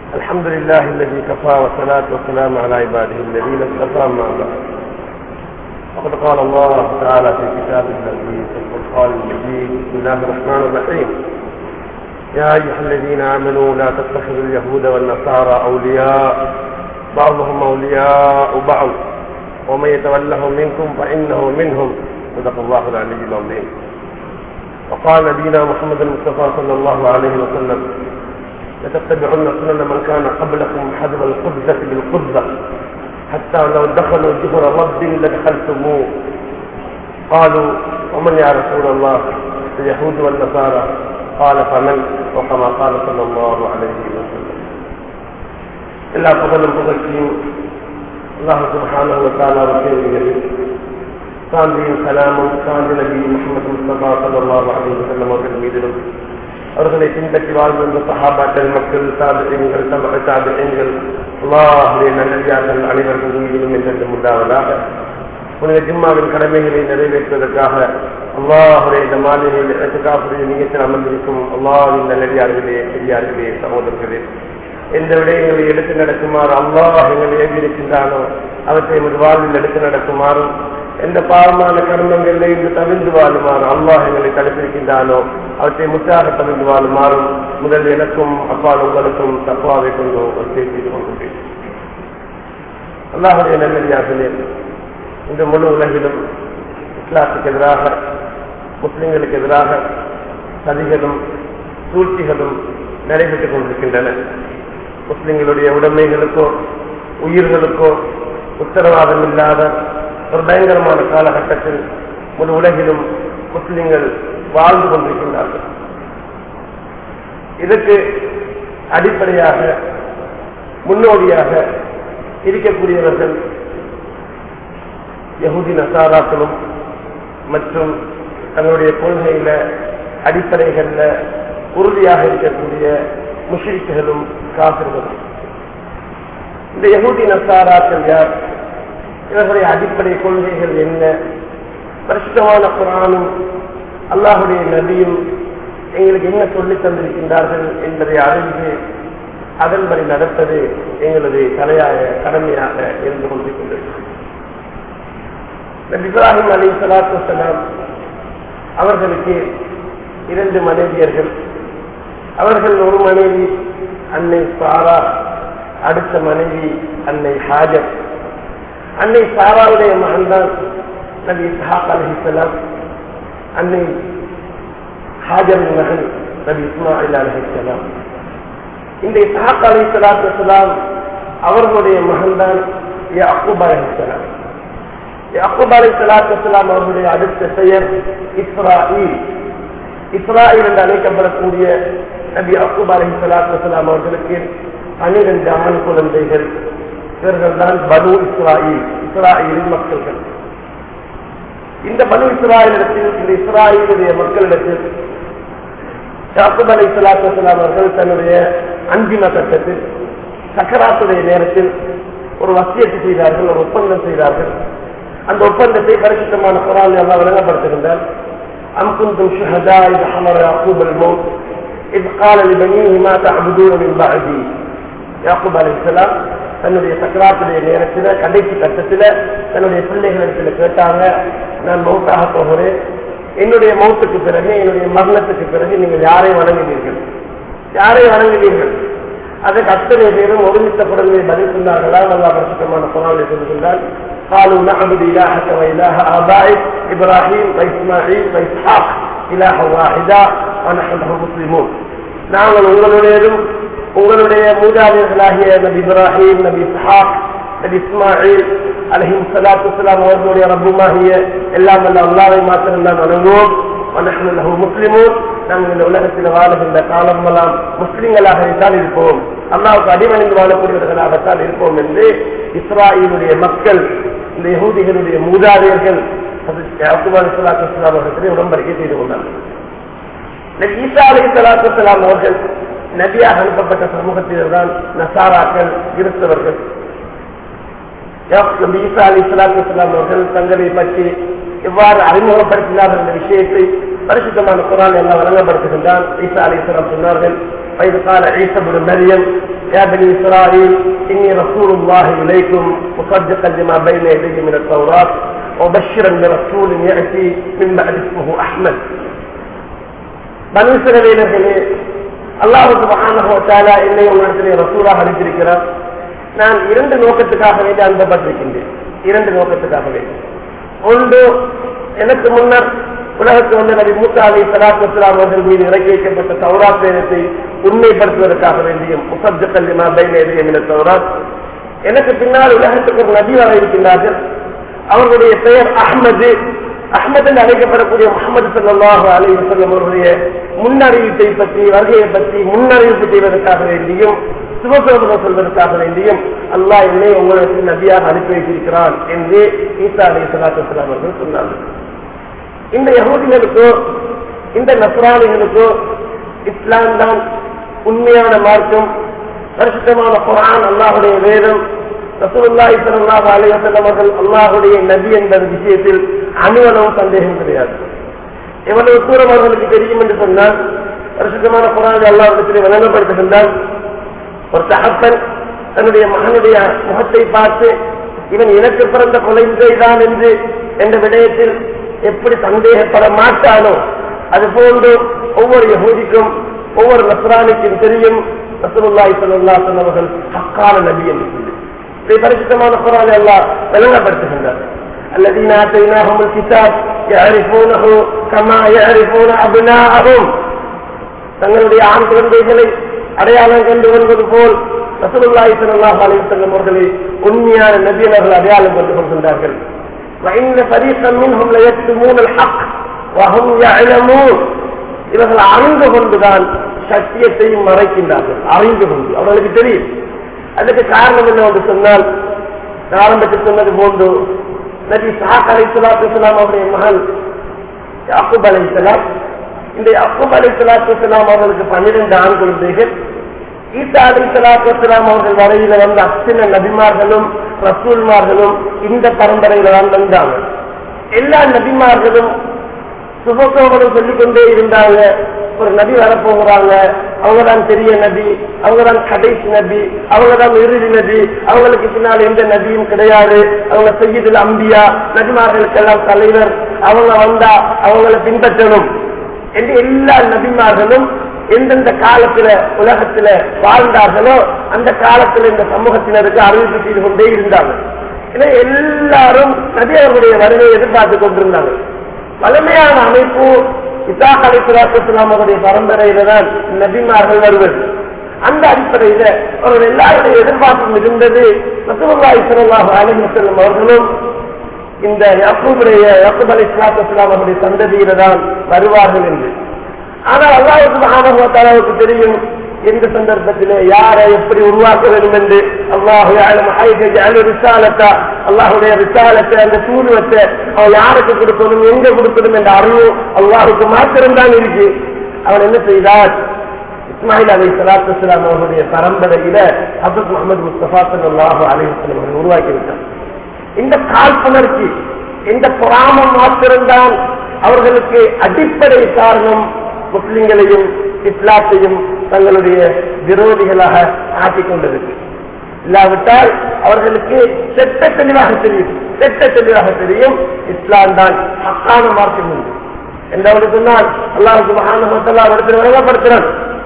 الحمد لله الذي كفى والصلاة والسلام على عباده الذين اصطفى ما بعد وقد قال الله تعالى في كتابه العزيز والقرآن المجيد بسم الله الرحمن الرحيم يا أيها الذين آمنوا لا تتخذوا اليهود والنصارى أولياء بعضهم أولياء بعض ومن يتولهم منكم فإنه منهم صدق الله العلي العظيم وقال نبينا محمد المصطفى صلى الله عليه وسلم لتتبعن سنن من كان قبلكم حذر القبزة بالقبزة حتى لو دخلوا جهر رب لدخلتموه قالوا ومن يا رسول الله اليهود والنصارى قال فمن وكما قال صلى الله عليه وسلم எல்லா புகழும் புகழ்ச்சியும் அல்லாஹ் சுபஹானஹு வ தஆலா வசேரிகளில் சாந்தியும் சலாமும் சாந்தி நபி முகமது முஸ்தபா ஸல்லல்லாஹு அலைஹி வஸல்லம் அவர்கள் மீதிலும் அவர்களை பின்பற்றி வாழ்ந்து வந்த சஹாபாக்கள் மக்கள் தாபியங்கள் தப தாபியங்கள் அல்லாஹுடைய நல்லடியார்கள் அனைவர்கள் மீதிலும் என்று உண்டாவதாக புனித ஜிம்மாவின் கடமைகளை நிறைவேற்றுவதற்காக அல்லாஹுடைய இந்த மாநிலையில் எட்டுக்காப்புடைய நீயத்தில் அமர்ந்திருக்கும் அல்லாஹின் நல்லடியார்களே பெரியார்களே சகோதரர்களே எந்த விடயங்களை எடுத்து நடக்குமாறு அல்லாஹ் எங்களை ஏவியிருக்கின்றானோ அவற்றை எமது வாழ்வில் எடுத்து நடக்குமாறும் எந்த பாவமான கர்மங்களில் இருந்து தவிர்ந்து வாழுமாறு அல்லாஹ் எங்களை தடுத்திருக்கின்றானோ அவற்றை முற்றாக தவிர்ந்து வாழுமாறும் முதல் எனக்கும் அப்பால் உங்களுக்கும் தப்பாவை கொண்டு ஒரு செய்து கொண்டுள்ளேன் அல்லாஹுடைய நல்லடியார்களே இந்த முழு உலகிலும் இஸ்லாத்துக்கு எதிராக முஸ்லிம்களுக்கு எதிராக சதிகளும் சூழ்ச்சிகளும் நடைபெற்றுக் கொண்டிருக்கின்றன முஸ்லிம்களுடைய உடைமைகளுக்கோ உயிர்களுக்கோ உத்தரவாதம் இல்லாத ஒரு பயங்கரமான காலகட்டத்தில் முழு உலகிலும் முஸ்லிம்கள் வாழ்ந்து கொண்டிருக்கின்றார்கள் இதற்கு அடிப்படையாக முன்னோடியாக இருக்கக்கூடியவர்கள் யகுதி நசாராக்களும் மற்றும் தங்களுடைய கொள்கையில அடிப்படைகள்ல உறுதியாக இருக்கக்கூடிய முஷிரிக்குகளும் காசிர்களும் இந்த யகுதி நசாராக்கள் யார் இவர்களுடைய அடிப்படை கொள்கைகள் என்ன பரிசுத்தமான குரானும் அல்லாஹுடைய நபியும் எங்களுக்கு என்ன சொல்லி தந்திருக்கின்றார்கள் என்பதை அறிந்து அதன்படி நடப்பது எங்களது தலையாக கடமையாக இருந்து கொண்டிருக்கின்றது இப்ராஹிம் அலி சலாத்து வலாம் அவர்களுக்கு இரண்டு மனைவியர்கள் அவர்கள் ஒரு மனைவி அன்னை சாரா அடுத்த மனைவி அன்னை ஹாஜர் அன்னை சாராவுடைய மகன்தான் நபி இஸ்ஹாக் அலஹிசலாம் அன்னை ஹாஜர் மகன் நபி இஸ்மாயில் அலஹிசலாம் இந்த இஸ்ஹாக் அலி சலாத்து வலாம் அவர்களுடைய மகன்தான் யாக்கூப் அலஹிசலாம் யாக்கூப் அலி சலாத்து வலாம் அவர்களுடைய அடுத்த பெயர் இஸ்ராயில் இஸ்ராயில் என்று அழைக்கப்படக்கூடிய நபி யாக்கூப் அலி சலாத்து வலாம் அவர்களுக்கு பனிரெண்டு ஆண் குழந்தைகள் இவர்கள் தான் பனு இஸ்ராயில் இஸ்ராயலின் மக்கள்கள் இந்த பனு இஸ்ராயலிடத்தில் இந்த இஸ்ராயலுடைய மக்களிடத்தில் யாக்குப் அலி சலாத்து அவர்கள் தன்னுடைய அந்திம கட்டத்தில் சக்கராத்துடைய நேரத்தில் ஒரு வசியத்தை செய்தார்கள் ஒரு ஒப்பந்தம் செய்தார்கள் அந்த ஒப்பந்தத்தை பரிசுத்தமான குரான் எல்லாம் வழங்கப்படுத்துகின்றார் அம் குந்தும் ஷஹதா இது ஹமர் யாக்கூப் அல் மௌத் இது கால லிபனீஹி மா தஅபுதூன மின் பஅதி யாக்கூப் அலைஹிஸ்ஸலாம் தன்னுடைய சக்கராத்துடைய நேரத்தில் கடைசி கட்டத்தில் தன்னுடைய பிள்ளைகளிடத்தில் கேட்டாங்க நான் மௌத்தாக போகிறேன் என்னுடைய மௌத்துக்கு பிறகு என்னுடைய மரணத்துக்கு பிறகு நீங்கள் யாரை வணங்குவீர்கள் யாரை வணங்குவீர்கள் அதற்கு அத்தனை பேரும் ஒருமித்த குரலை பதில் சொன்னார்களா நல்லா பரிசுத்தமான குரானை சொல்லுகின்றால் قالوا نعبد إلهك وإله آبائك إبراهيم وإسماعيل وإسحاق إله واحدا ونحن له مسلمون நாங்கள் உங்களுடையதும் உங்களுடைய மூதாதையர்களாகிய நபி இப்ராஹிம் நபி இஸ்ஹாக் நபி இஸ்மாயில் அலஹிம் சலாத்து சலாம் அவர்களுடைய ரப்புமாகிய எல்லாம் அல்ல அல்லாவை மாத்திரம் தான் வணங்குவோம் வணக்கம் முஸ்லிமோன் நாங்கள் இந்த உலகத்தில் வாழுகின்ற காலம் எல்லாம் முஸ்லிம்களாகத்தான் இருப்போம் அல்லாவுக்கு அடிமணிந்து வாழக்கூடியவர்களாகத்தான் இருப்போம் என்று இஸ்ராயிலுடைய மக்கள் இந்த யகூதிகளுடைய மூதாதையர்கள் யாக்குபால் சலாத்து இஸ்லாம் அவர்களிடத்திலே உடன்படிக்கை செய்து கொண்டார்கள் ஈசா அலி சலாத்து அவர்கள் நபியாக அனுப்பப்பட்ட சமூகத்தினர் தான் நசாராக்கள் கிறிஸ்தவர்கள் நபி ஈசா அலி சலாத்து இஸ்லாம் அவர்கள் தங்களை பற்றி எவ்வாறு அறிமுகப்படுத்தினார்கள் என்ற விஷயத்தை பரிசுத்தமான குரான் எல்லாம் வழங்கப்படுத்துகின்றான் ஈசா அலி இஸ்லாம் சொன்னார்கள் வயது கால ஈசபுடு மரியம் يا بني إسرائيل إني رسول الله إليكم مصدقا لما بين يدي من التوراة وبشرا برسول يأتي من بعد اسمه أحمد பனுசிரவேலர்களே அல்லாஹு சுபஹானஹுவத்தாலா என்னை உங்களிடத்திலே ரசூலாக அளித்திருக்கிறார் நான் இரண்டு நோக்கத்துக்காக வேண்டி அனுப்பப்பட்டிருக்கின்றேன் இரண்டு நோக்கத்துக்காக வேண்டி ஒன்று எனக்கு முன்னர் உலகத்து வந்த நபி மூசா அலி சலாத் வஸ்லாம் அவர்கள் மீது இறக்கி வைக்கப்பட்ட தௌராத் வேதத்தை உண்மைப்படுத்துவதற்காக வேண்டியும் முசப்ஜக்கல்லிமா பைன் எதிரியம் தௌராத் எனக்கு பின்னால் உலகத்துக்கு ஒரு நபி வர இருக்கின்றார்கள் அவர்களுடைய பெயர் அஹ்மது அஹ்மது என்று அழைக்கப்படக்கூடிய முகமது சல்லாஹு அலி வசல்லம் அவருடைய முன்னறிவிப்பை பற்றி வருகையை பற்றி முன்னறிவிப்பு செய்வதற்காக வேண்டியும் சுபசோதனம் சொல்வதற்காக வேண்டியும் அல்லாஹ் என்னை உங்களுக்கு நபியாக அனுப்பி வைத்திருக்கிறான் என்று ஈசா அலி சலாத்து வஸ்லாம் அவர்கள் சொன்னார்கள் இந்த யகூதிகளுக்கோ இந்த நஸ்ரானிகளுக்கோ இஸ்லாம் தான் உண்மையான மார்க்கம் பரிசுத்தமான குரான் அல்லாஹுடைய வேதம் ரசூலுல்லாஹி ஸல்லல்லாஹு அலைஹி வஸல்லம் அவர்கள் அல்லாஹ்வுடைய நபி என்பது விஷயத்தில் அணுவளவும் சந்தேகம் கிடையாது எவ்வளவு தூரம் அவர்களுக்கு தெரியும் என்று சொன்னால் பரிசுத்தமான குரான் அல்லாஹ்விடத்தில் விளங்கப்படுத்துகின்றால் ஒரு தகப்பன் தன்னுடைய மகனுடைய முகத்தை பார்த்து இவன் எனக்கு பிறந்த குழந்தைதான் என்று என்ற விடயத்தில் எப்படி சந்தேகப்பட மாட்டானோ அது போன்று ஒவ்வொரு யகூதிக்கும் ஒவ்வொரு நஸ்ரானிக்கும் தெரியும் ரசூலுல்லாஹி ஸல்லல்லாஹு அலைஹி அவர்கள் ஹக்கான நபி என்று சொல்லி இதை பரிசுத்தமான குரான் எல்லாம் விளங்கப்படுத்துகின்றார் الذين آتيناهم الكتاب يعرفونه كما يعرفون أبناءهم தங்களுடைய ஆண் குழந்தைகளை அடையாளம் கண்டு வருவது போல் ரசூலுல்லாஹி ஸல்லல்லாஹு அலைஹி வஸல்லம் அவர்களை உண்மையான நபியர்கள் அடையாளம் கொண்டு கொள்கின்றார்கள் وإن فريقا منهم ليكتمون الحق وهم يعلمون இவர்கள் அறிந்து கொண்டுதான் சத்தியத்தையும் மறைக்கின்றார்கள் அறிந்து கொண்டு அவர்களுக்கு தெரியும் அதுக்கு காரணம் என்ன என்று சொன்னால் ஆரம்பத்தில் சொன்னது போன்று நபி சாக் அலை சலாத்து அவருடைய மகன் யாக்குப் அலை சலாம் இந்த யாக்குப் அலை சலாத்து அவர்களுக்கு பன்னிரண்டு ஆண் குழந்தைகள் ஈசா அலி சலாத்து அவர்கள் வரையில வந்த அத்தனை நபிமார்களும் ரசூல்மார்களும் இந்த பரம்பரையில தான் வந்தாங்க எல்லா நபிமார்களும் சுபசோகனும் சொல்லிக் கொண்டே இருந்தாங்க ஒரு நபி வரப்போகிறாங்க அவங்க தான் பெரிய நபி அவங்க தான் கடைசி நபி அவங்க தான் இறுதி நபி அவங்களுக்கு பின்னால் எந்த நபியும் கிடையாது அவங்க செய்யதில் அம்பியா நபிமார்களுக்கெல்லாம் தலைவர் அவங்க வந்தா அவங்களை பின்பற்றணும் என்று எல்லா நபிமார்களும் எந்தெந்த காலத்துல உலகத்துல வாழ்ந்தார்களோ அந்த காலத்துல இந்த சமூகத்தினருக்கு அறிவிப்பு செய்து கொண்டே இருந்தாங்க ஏன்னா எல்லாரும் நபி அவர்களுடைய வருகையை எதிர்பார்த்து கொண்டிருந்தாங்க வலிமையான அமைப்பு இசாக் அலி சுலாத்துலாம் அவருடைய பரம்பரையில தான் நபிமார்கள் வருவது அந்த அடிப்படையில அவர்கள் எல்லாருடைய எதிர்பார்ப்பும் இருந்தது ரசூலுல்லாஹி ஸல்லல்லாஹு அலைஹி வஸல்லம் அவர்களும் இந்த யக்கூபுடைய யக்கூப் அலி சுலாத்துலாம் அவருடைய சந்ததியில தான் வருவார்கள் என்று ஆனால் அல்லாஹ் சுபஹானஹு தெரியும் எந்த சந்தர்ப்பத்திலே யாரை எப்படி உருவாக்க வேண்டும் என்று அல்லாஹு ரிசாலத்தா அல்லாஹுடைய ரிசாலத்தை அந்த சூழ்வத்தை அவன் யாருக்கு கொடுக்கணும் எங்க கொடுக்கணும் என்ற அறிவு அல்லாஹுக்கு மாத்திரம்தான் இருக்கு அவன் என்ன செய்தார் இஸ்மாயில் அலி சலாத்து இஸ்லாம் அவர்களுடைய பரம்பரையில அப்துல் முகமது முஸ்தபா சல்லாஹு அலிஹலம் அவர்கள் உருவாக்கி விட்டார் இந்த காழ்ப்புணர்ச்சி இந்த பொறாமம் மாத்திரம்தான் அவர்களுக்கு அடிப்படை காரணம் முஸ்லிம்களையும் இஸ்லாத்தையும் தங்களுடைய விரோதிகளாக ஆக்கிக் கொண்டிருக்கு இல்லாவிட்டால் அவர்களுக்கு செட்ட தெளிவாக தெரியும் செட்ட தெளிவாக தெரியும் இஸ்லாம் தான் ஹக்கான மார்க்கம் உண்டு என்று சொன்னால் அல்லாஹுக்கு மகானமத்தல்லா இடத்தில் விளங்கப்படுத்துறான்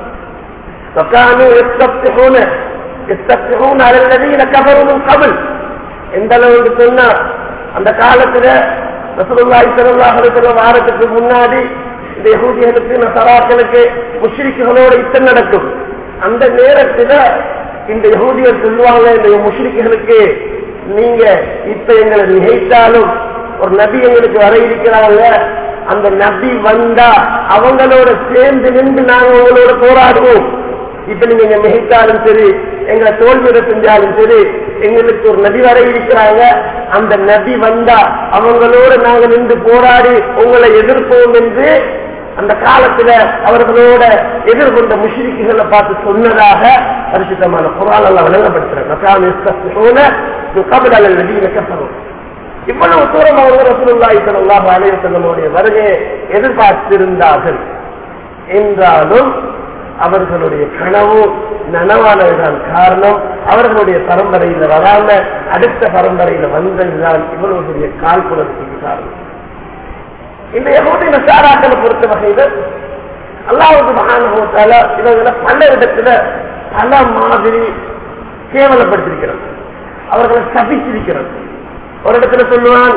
وكانوا يستفتحون يستفتحون على الذين كفروا من قبل எந்த அளவுக்கு சொன்னா அந்த காலத்துல ரசூலுல்லாஹி ஸல்லல்லாஹு அலைஹி வஸல்லம் வாரத்துக்கு முன்னாடி இந்த யகூதிகளுக்கு நசராக்களுக்கு முஷ்ரிக்குகளோட யுத்தம் நடக்கும் அந்த நேரத்துல இந்த யகூதிகள் சொல்லுவாங்க இந்த முஷ்ரிக்குகளுக்கு நீங்க இப்ப எங்களை நிகைத்தாலும் ஒரு நபி எங்களுக்கு வர இருக்கிறாங்க அந்த நபி வந்தா அவங்களோட சேர்ந்து நின்று நாங்க உங்களோட போராடுவோம் இப்ப நீங்க எங்க மிகைத்தாலும் சரி எங்களை தோல்வியிட செஞ்சாலும் சரி எங்களுக்கு ஒரு நபி வர இருக்கிறாங்க அந்த நபி வந்தா அவங்களோட நாங்க நின்று போராடி உங்களை எதிர்ப்போம் என்று அந்த காலத்துல அவர்களோட எதிர்கொண்ட முஷ்ரிக்குகளை பார்த்து சொன்னதாக பரிசுத்தமான குரான் எல்லாம் விளங்கப்படுத்துறேன் இவ்வளவு தூரம் அவங்க ரசூலுல்லாஹி ஸல்லல்லாஹு அலைஹி வஸல்லமுடைய வருகையை எதிர்பார்த்திருந்தார்கள் என்றாலும் அவர்களுடைய கனவு நனவானதுதான் காரணம் அவர்களுடைய பரம்பரையில வராம அடுத்த பரம்பரையில வந்ததுதான் இவ்வளவு பெரிய கால்புலத்துக்கு காரணம் இந்த யகூதி நசாராக்களை பொறுத்த வகையில அல்லாவுக்கு மகானுபவத்தால இவங்களை பல இடத்துல பல மாதிரி கேவலப்படுத்திருக்கிறது அவர்களை சபிச்சிருக்கிறது ஒரு இடத்துல சொல்லுவான்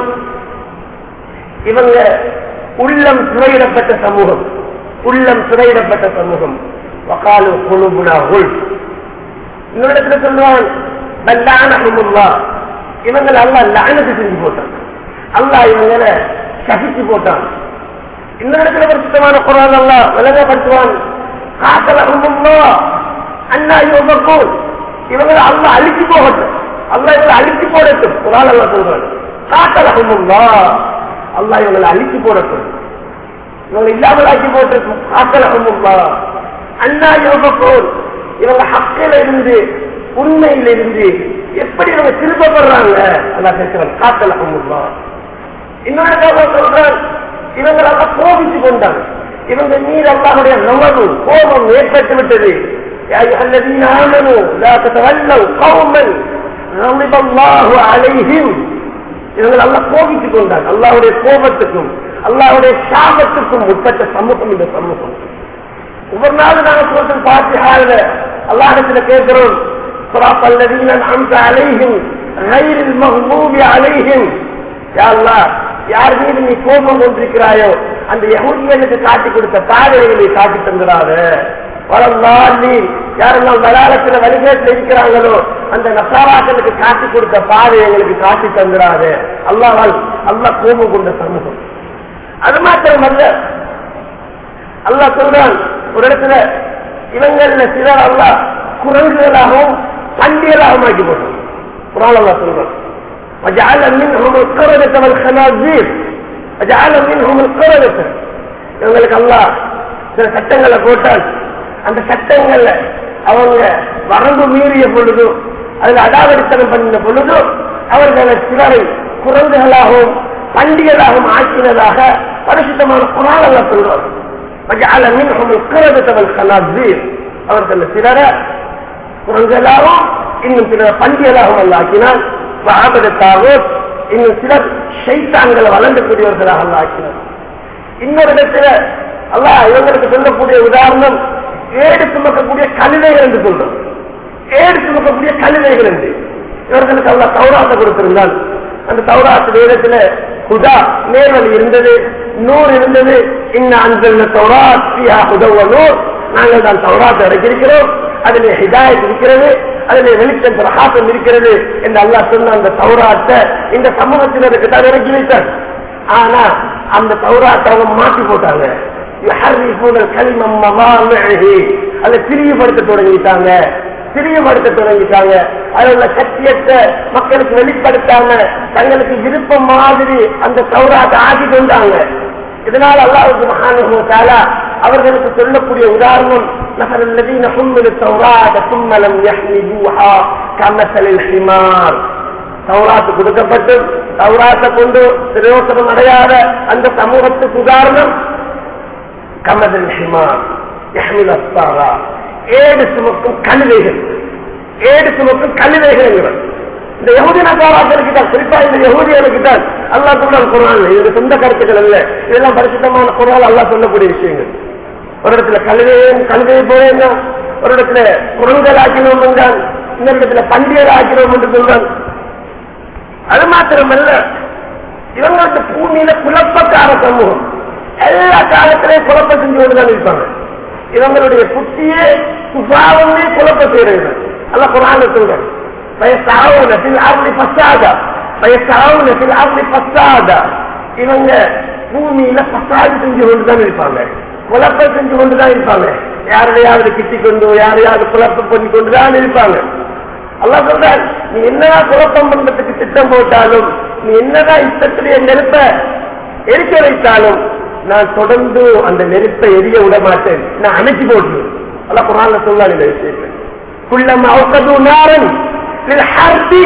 இவங்க உள்ளம் சிறையிடப்பட்ட சமூகம் உள்ளம் சிறையிடப்பட்ட சமூகம் வக்காலு குழுபுனா உள் இன்னொரு இடத்துல சொல்லுவான் பல்லானஹுமுல்லா இவங்களை அல்லா லானத்து செஞ்சு போட்டான் அல்லாஹ் இவங்களை சபிச்சு போட்டான் இன்னொரு இடத்துல பிரசுத்தமான குரான் அல்லா விலகப்படுத்துவான் காத்தலஹுமுல்லா அண்ணா யோகக்கூல் இவங்களை அல்லா அழிச்சு போகட்டும் அல்லா இவங்களை அழிச்சு போடட்டும் குரான் அல்லா சொல்றான் காத்தலஹுமுல்லா அல்லா இவங்களை அழிச்சு போடட்டும் இவங்களை இல்லாமல் ஆக்கி போட்டிருக்கும் காத்தலஹுமுல்லா அண்ணா யோகக்கூல் இவங்க ஹக்கில இருந்து உண்மையில இருந்து எப்படி இவங்க திருப்பப்படுறாங்க அல்லா கேட்கிறான் காத்தலஹுமுல்லா இன்னொரு சொல்றான் இவங்களெல்லாம் கோபிச்சு கொண்டாங்க இவங்க மீது அல்லாஹுடைய நமது கோபம் ஏற்பட்டு விட்டது يا أيها الذين آمنوا لا تتولوا قوما غضب الله عليهم இவங்க அல்லா கோபித்துக் கொண்டாங்க அல்லாவுடைய கோபத்துக்கும் அல்லாவுடைய சாபத்துக்கும் உட்பட்ட சமூகம் இந்த சமூகம் ஒவ்வொரு நாள் நாங்க சொல்றது பாத்தியால அல்லாஹத்துல கேட்கிறோம் صراط الذين أنعمت عليهم غير المغضوب عليهم يا الله யார் மீது நீ கோபம் கொண்டிருக்கிறாயோ அந்த யகுதியனுக்கு காட்டி கொடுத்த பாதைகளை காட்டி தந்துடாத வளர்ந்தாண்டி யாரெல்லாம் வளாலத்துல வழிகேட்டில் இருக்கிறாங்களோ அந்த நசாராக்களுக்கு காட்டி கொடுத்த பாதை எங்களுக்கு காட்டி தந்துடாத அல்லாவால் அல்லா கோபம் கொண்ட சமூகம் அது மாத்திரமல்ல அல்லா சொல்றான் ஒரு இடத்துல இவங்கள சிலர் அல்லா குரல்களாகவும் பண்டிகளாகவும் ஆக்கி போட்டோம் குரான் அல்லா சொல்றான் وجعل منهم القردة والخنازير وجعل منهم القردة இவங்களுக்கு அல்லாஹ் சில சட்டங்களை போட்டால் அந்த சட்டங்கள்ல அவங்க வரம்பு மீறிய பொழுதும் அதுல அடாவடித்தனம் பண்ணின பொழுதும் அவர்களை சிலரை குரங்குகளாகவும் பண்டிகளாகவும் ஆக்கினதாக பரிசுத்தமான குரானல்ல சொல்றாங்க وجعل منهم القردة والخنازير அவர்கள் சிலர குரங்குகளாகவும் இன்னும் சிலர் பண்டிகளாகவும் அல்ல ஆக்கினான் ஆபதத்தாகவும் இன்னும் சிலர் ஷைத்தான்களை வளர்ந்தக்கூடியவர்களாக அல்ல ஆக்கினார் இன்னொரு இடத்துல அல்லாஹ் இவங்களுக்கு சொல்லக்கூடிய உதாரணம் ஏடு சுமக்கக்கூடிய கழுதைகள் என்று சொல்றோம் ஏடு சுமக்கக்கூடிய கழுதைகள் என்று இவர்களுக்கு அல்லா தௌராத்தை கொடுத்திருந்தால் அந்த தௌராத்து வேதத்துல குதா நேர்வழி இருந்தது நூறு இருந்தது இன்ன அந்த தௌராத்தியா உதவ நூறு நாங்கள் தான் தௌராத்தை இறக்கியிருக்கிறோம் அதிலே ஹிதாயத் இருக்கிறது அதிலே வெளிச்சம் பிரகாசம் இருக்கிறது என்று அல்லா சொன்ன அந்த தௌராத்தை இந்த சமூகத்தினருக்கு தான் இறக்கி வைத்தார் ஆனா அந்த தௌராத்தை அவங்க மாற்றி போட்டாங்க அதை பிரியப்படுத்த தொடங்கிட்டாங்க பிரியப்படுத்த தொடங்கிட்டாங்க அதுல சத்தியத்தை மக்களுக்கு வெளிப்படுத்தாம தங்களுக்கு விருப்பம் மாதிரி அந்த சௌராத்தை ஆக்கி கொண்டாங்க இதனால் அல்லாவுக்கு மகானுபவத்தால அவர்களுக்கு சொல்லக்கூடிய உதாரணம் நகர் الذين حملوا التوراة ثم لم يحملوها كمثل الحمار தௌராத்து கொடுக்கப்பட்டு தௌராத்தை கொண்டு பிரயோசனம் அடையாத அந்த சமூகத்துக்கு உதாரணம் கமதல் ஹிமார் யஹ்மில் அஸ்தாரா ஏடு சுமக்கும் கழுதைகள் ஏடு சுமக்கும் கழுதைகள் என்கிறார் இந்த யகுதி நசாராக்களுக்கு தான் குறிப்பா இந்த யகுதிகளுக்கு தான் அல்லா சொல்றான் குரான் இது சொந்த கருத்துக்கள் அல்ல இதெல்லாம் பரிசுத்தமான குரான் அல்லா சொல்லக்கூடிய விஷயங்கள் ஒரு இடத்துல கழுதையும் கழுதையை போறேன் ஒரு இடத்துல குரங்கள் ஆக்கினோம் என்றான் இன்னொரு இடத்துல பண்டிகை ஆக்கினோம் என்று சொல்றான் அது மாத்திரமல்ல இவங்களுக்கு பூமியில குழப்பக்கார சமூகம் எல்லா காலத்திலையும் குழப்பம் செஞ்சு கொண்டுதான் இருப்பாங்க இவங்களுடைய புத்தியே சுபாவமே குழப்பம் செய்யறது அல்ல குரான் சொல்றேன் வயசாவுன சில ஆவணி பசாதா வயசாவுன சில ஆவணி பசாதா இவங்க பூமியில பசாது செஞ்சு கொண்டுதான் இருப்பாங்க குழப்பம் செஞ்சு கொண்டுதான் இருப்பாங்க யாரையாவது கிட்டி கொண்டு யாரையாவது குழப்பம் பண்ணி கொண்டுதான் இருப்பாங்க அல்லா சொல்றார் நீ என்னதான் குழப்பம் பண்றதுக்கு திட்டம் போட்டாலும் நீ என்னதான் இஷ்டத்திலேயே நெருப்ப எரிக்க வைத்தாலும் நான் தொடர்ந்து அந்த நெருப்பை எரிய விட மாட்டேன் நான் அணைச்சி போட்டு அல்ல குரான்ல சொல்லான் இந்த விஷயத்தை குள்ளம் அவுக்கது நாரன் ஹர்த்தி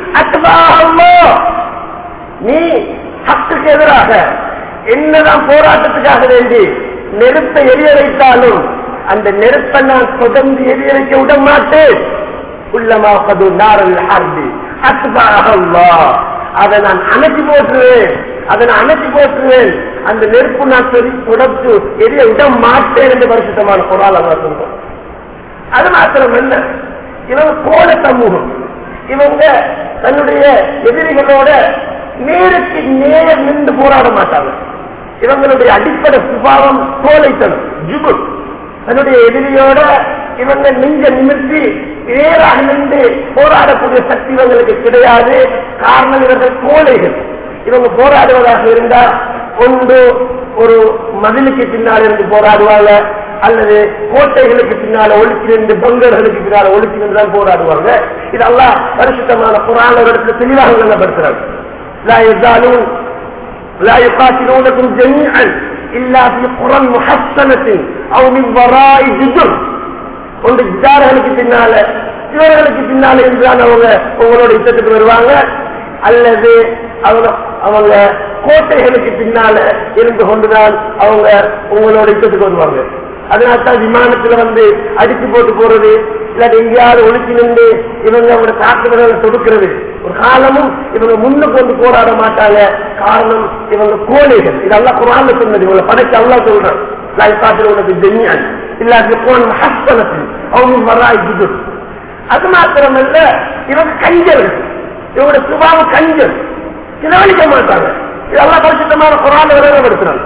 நீ ஹத்துக்கு எதிராக என்னதான் போராட்டத்துக்காக வேண்டி நெருப்பை எரிய வைத்தாலும் அந்த நெருப்பை நான் தொடர்ந்து எரிய வைக்க விட மாட்டேன் உள்ளமாகது நாரல் ஹர்பி அஸ்பாஹல்லா அதை நான் அணைச்சி போட்டுருவேன் அதை நான் அணைச்சி போட்டுருவேன் அந்த நெருப்பு நான் சொல்லி தொடர்ந்து எரிய விட மாட்டேன் என்று பரிசுத்தமான குரால் அல்லா சொல்றோம் அது மாத்திரம் என்ன இவங்க கோல சமூகம் இவங்க தன்னுடைய எதிரிகளோட நேருக்கு நேர் நின்று போராட மாட்டாங்க இவங்களுடைய அடிப்படை சுபாவம் கோலைத்தனம் ஜுபு தன்னுடைய எதிரியோட இவங்க நெஞ்ச நிமிர்த்தி நேராக நின்று போராடக்கூடிய சக்தி இவங்களுக்கு கிடையாது காரணம் இவர்கள் கோலைகள் இவங்க போராடுவதாக இருந்தா ஒன்று ஒரு மதிலுக்கு பின்னால் இருந்து போராடுவாங்க அல்லது கோட்டைகளுக்கு பின்னால ஒழுக்கி நின்று பங்கர்களுக்கு பின்னால ஒழுக்கி நின்றுதான் போராடுவாங்க இதெல்லாம் பரிசுத்தமான புராண இடத்துல தெளிவாக விளங்கப்படுத்துறாங்க لا يزالون لا يقاتلونكم جميعا إلا في قرى محصنة أو من وراء جدر ஒன்று ஜிதார்களுக்கு பின்னால இவர்களுக்கு பின்னால என்றுதான் அவங்க உங்களோட யுத்தத்துக்கு வருவாங்க அல்லது அவங்க அவங்க கோட்டைகளுக்கு பின்னால இருந்து கொண்டுதான் அவங்க உங்களோட யுத்தத்துக்கு வருவாங்க அதனால்தான் விமானத்துல வந்து அடிச்சு போட்டு போறது இல்லாட்டி எங்கேயாவது ஒழுக்கி நின்று இவங்க அவங்க தாக்குதல்களை தொடுக்கிறது ஒரு காலமும் இவங்க முன்னுக்கு வந்து போராட மாட்டாங்க காரணம் இவங்க கோழைகள் இதெல்லாம் குரான் சொன்னது இவங்களை படைச்சு அல்லா சொல்றான் காட்டில் உனக்கு ஜென்யான் இல்லாட்டி போன் ஹஸ்தனத்தில் அவங்க வராய் இது அது மாத்திரமல்ல இவங்க கஞ்சர்கள் இவங்க சுபாவம் கஞ்சல் செலவழிக்க மாட்டாங்க இதெல்லாம் பரிசுத்தமான குரான் விளங்கப்படுத்துறாங்க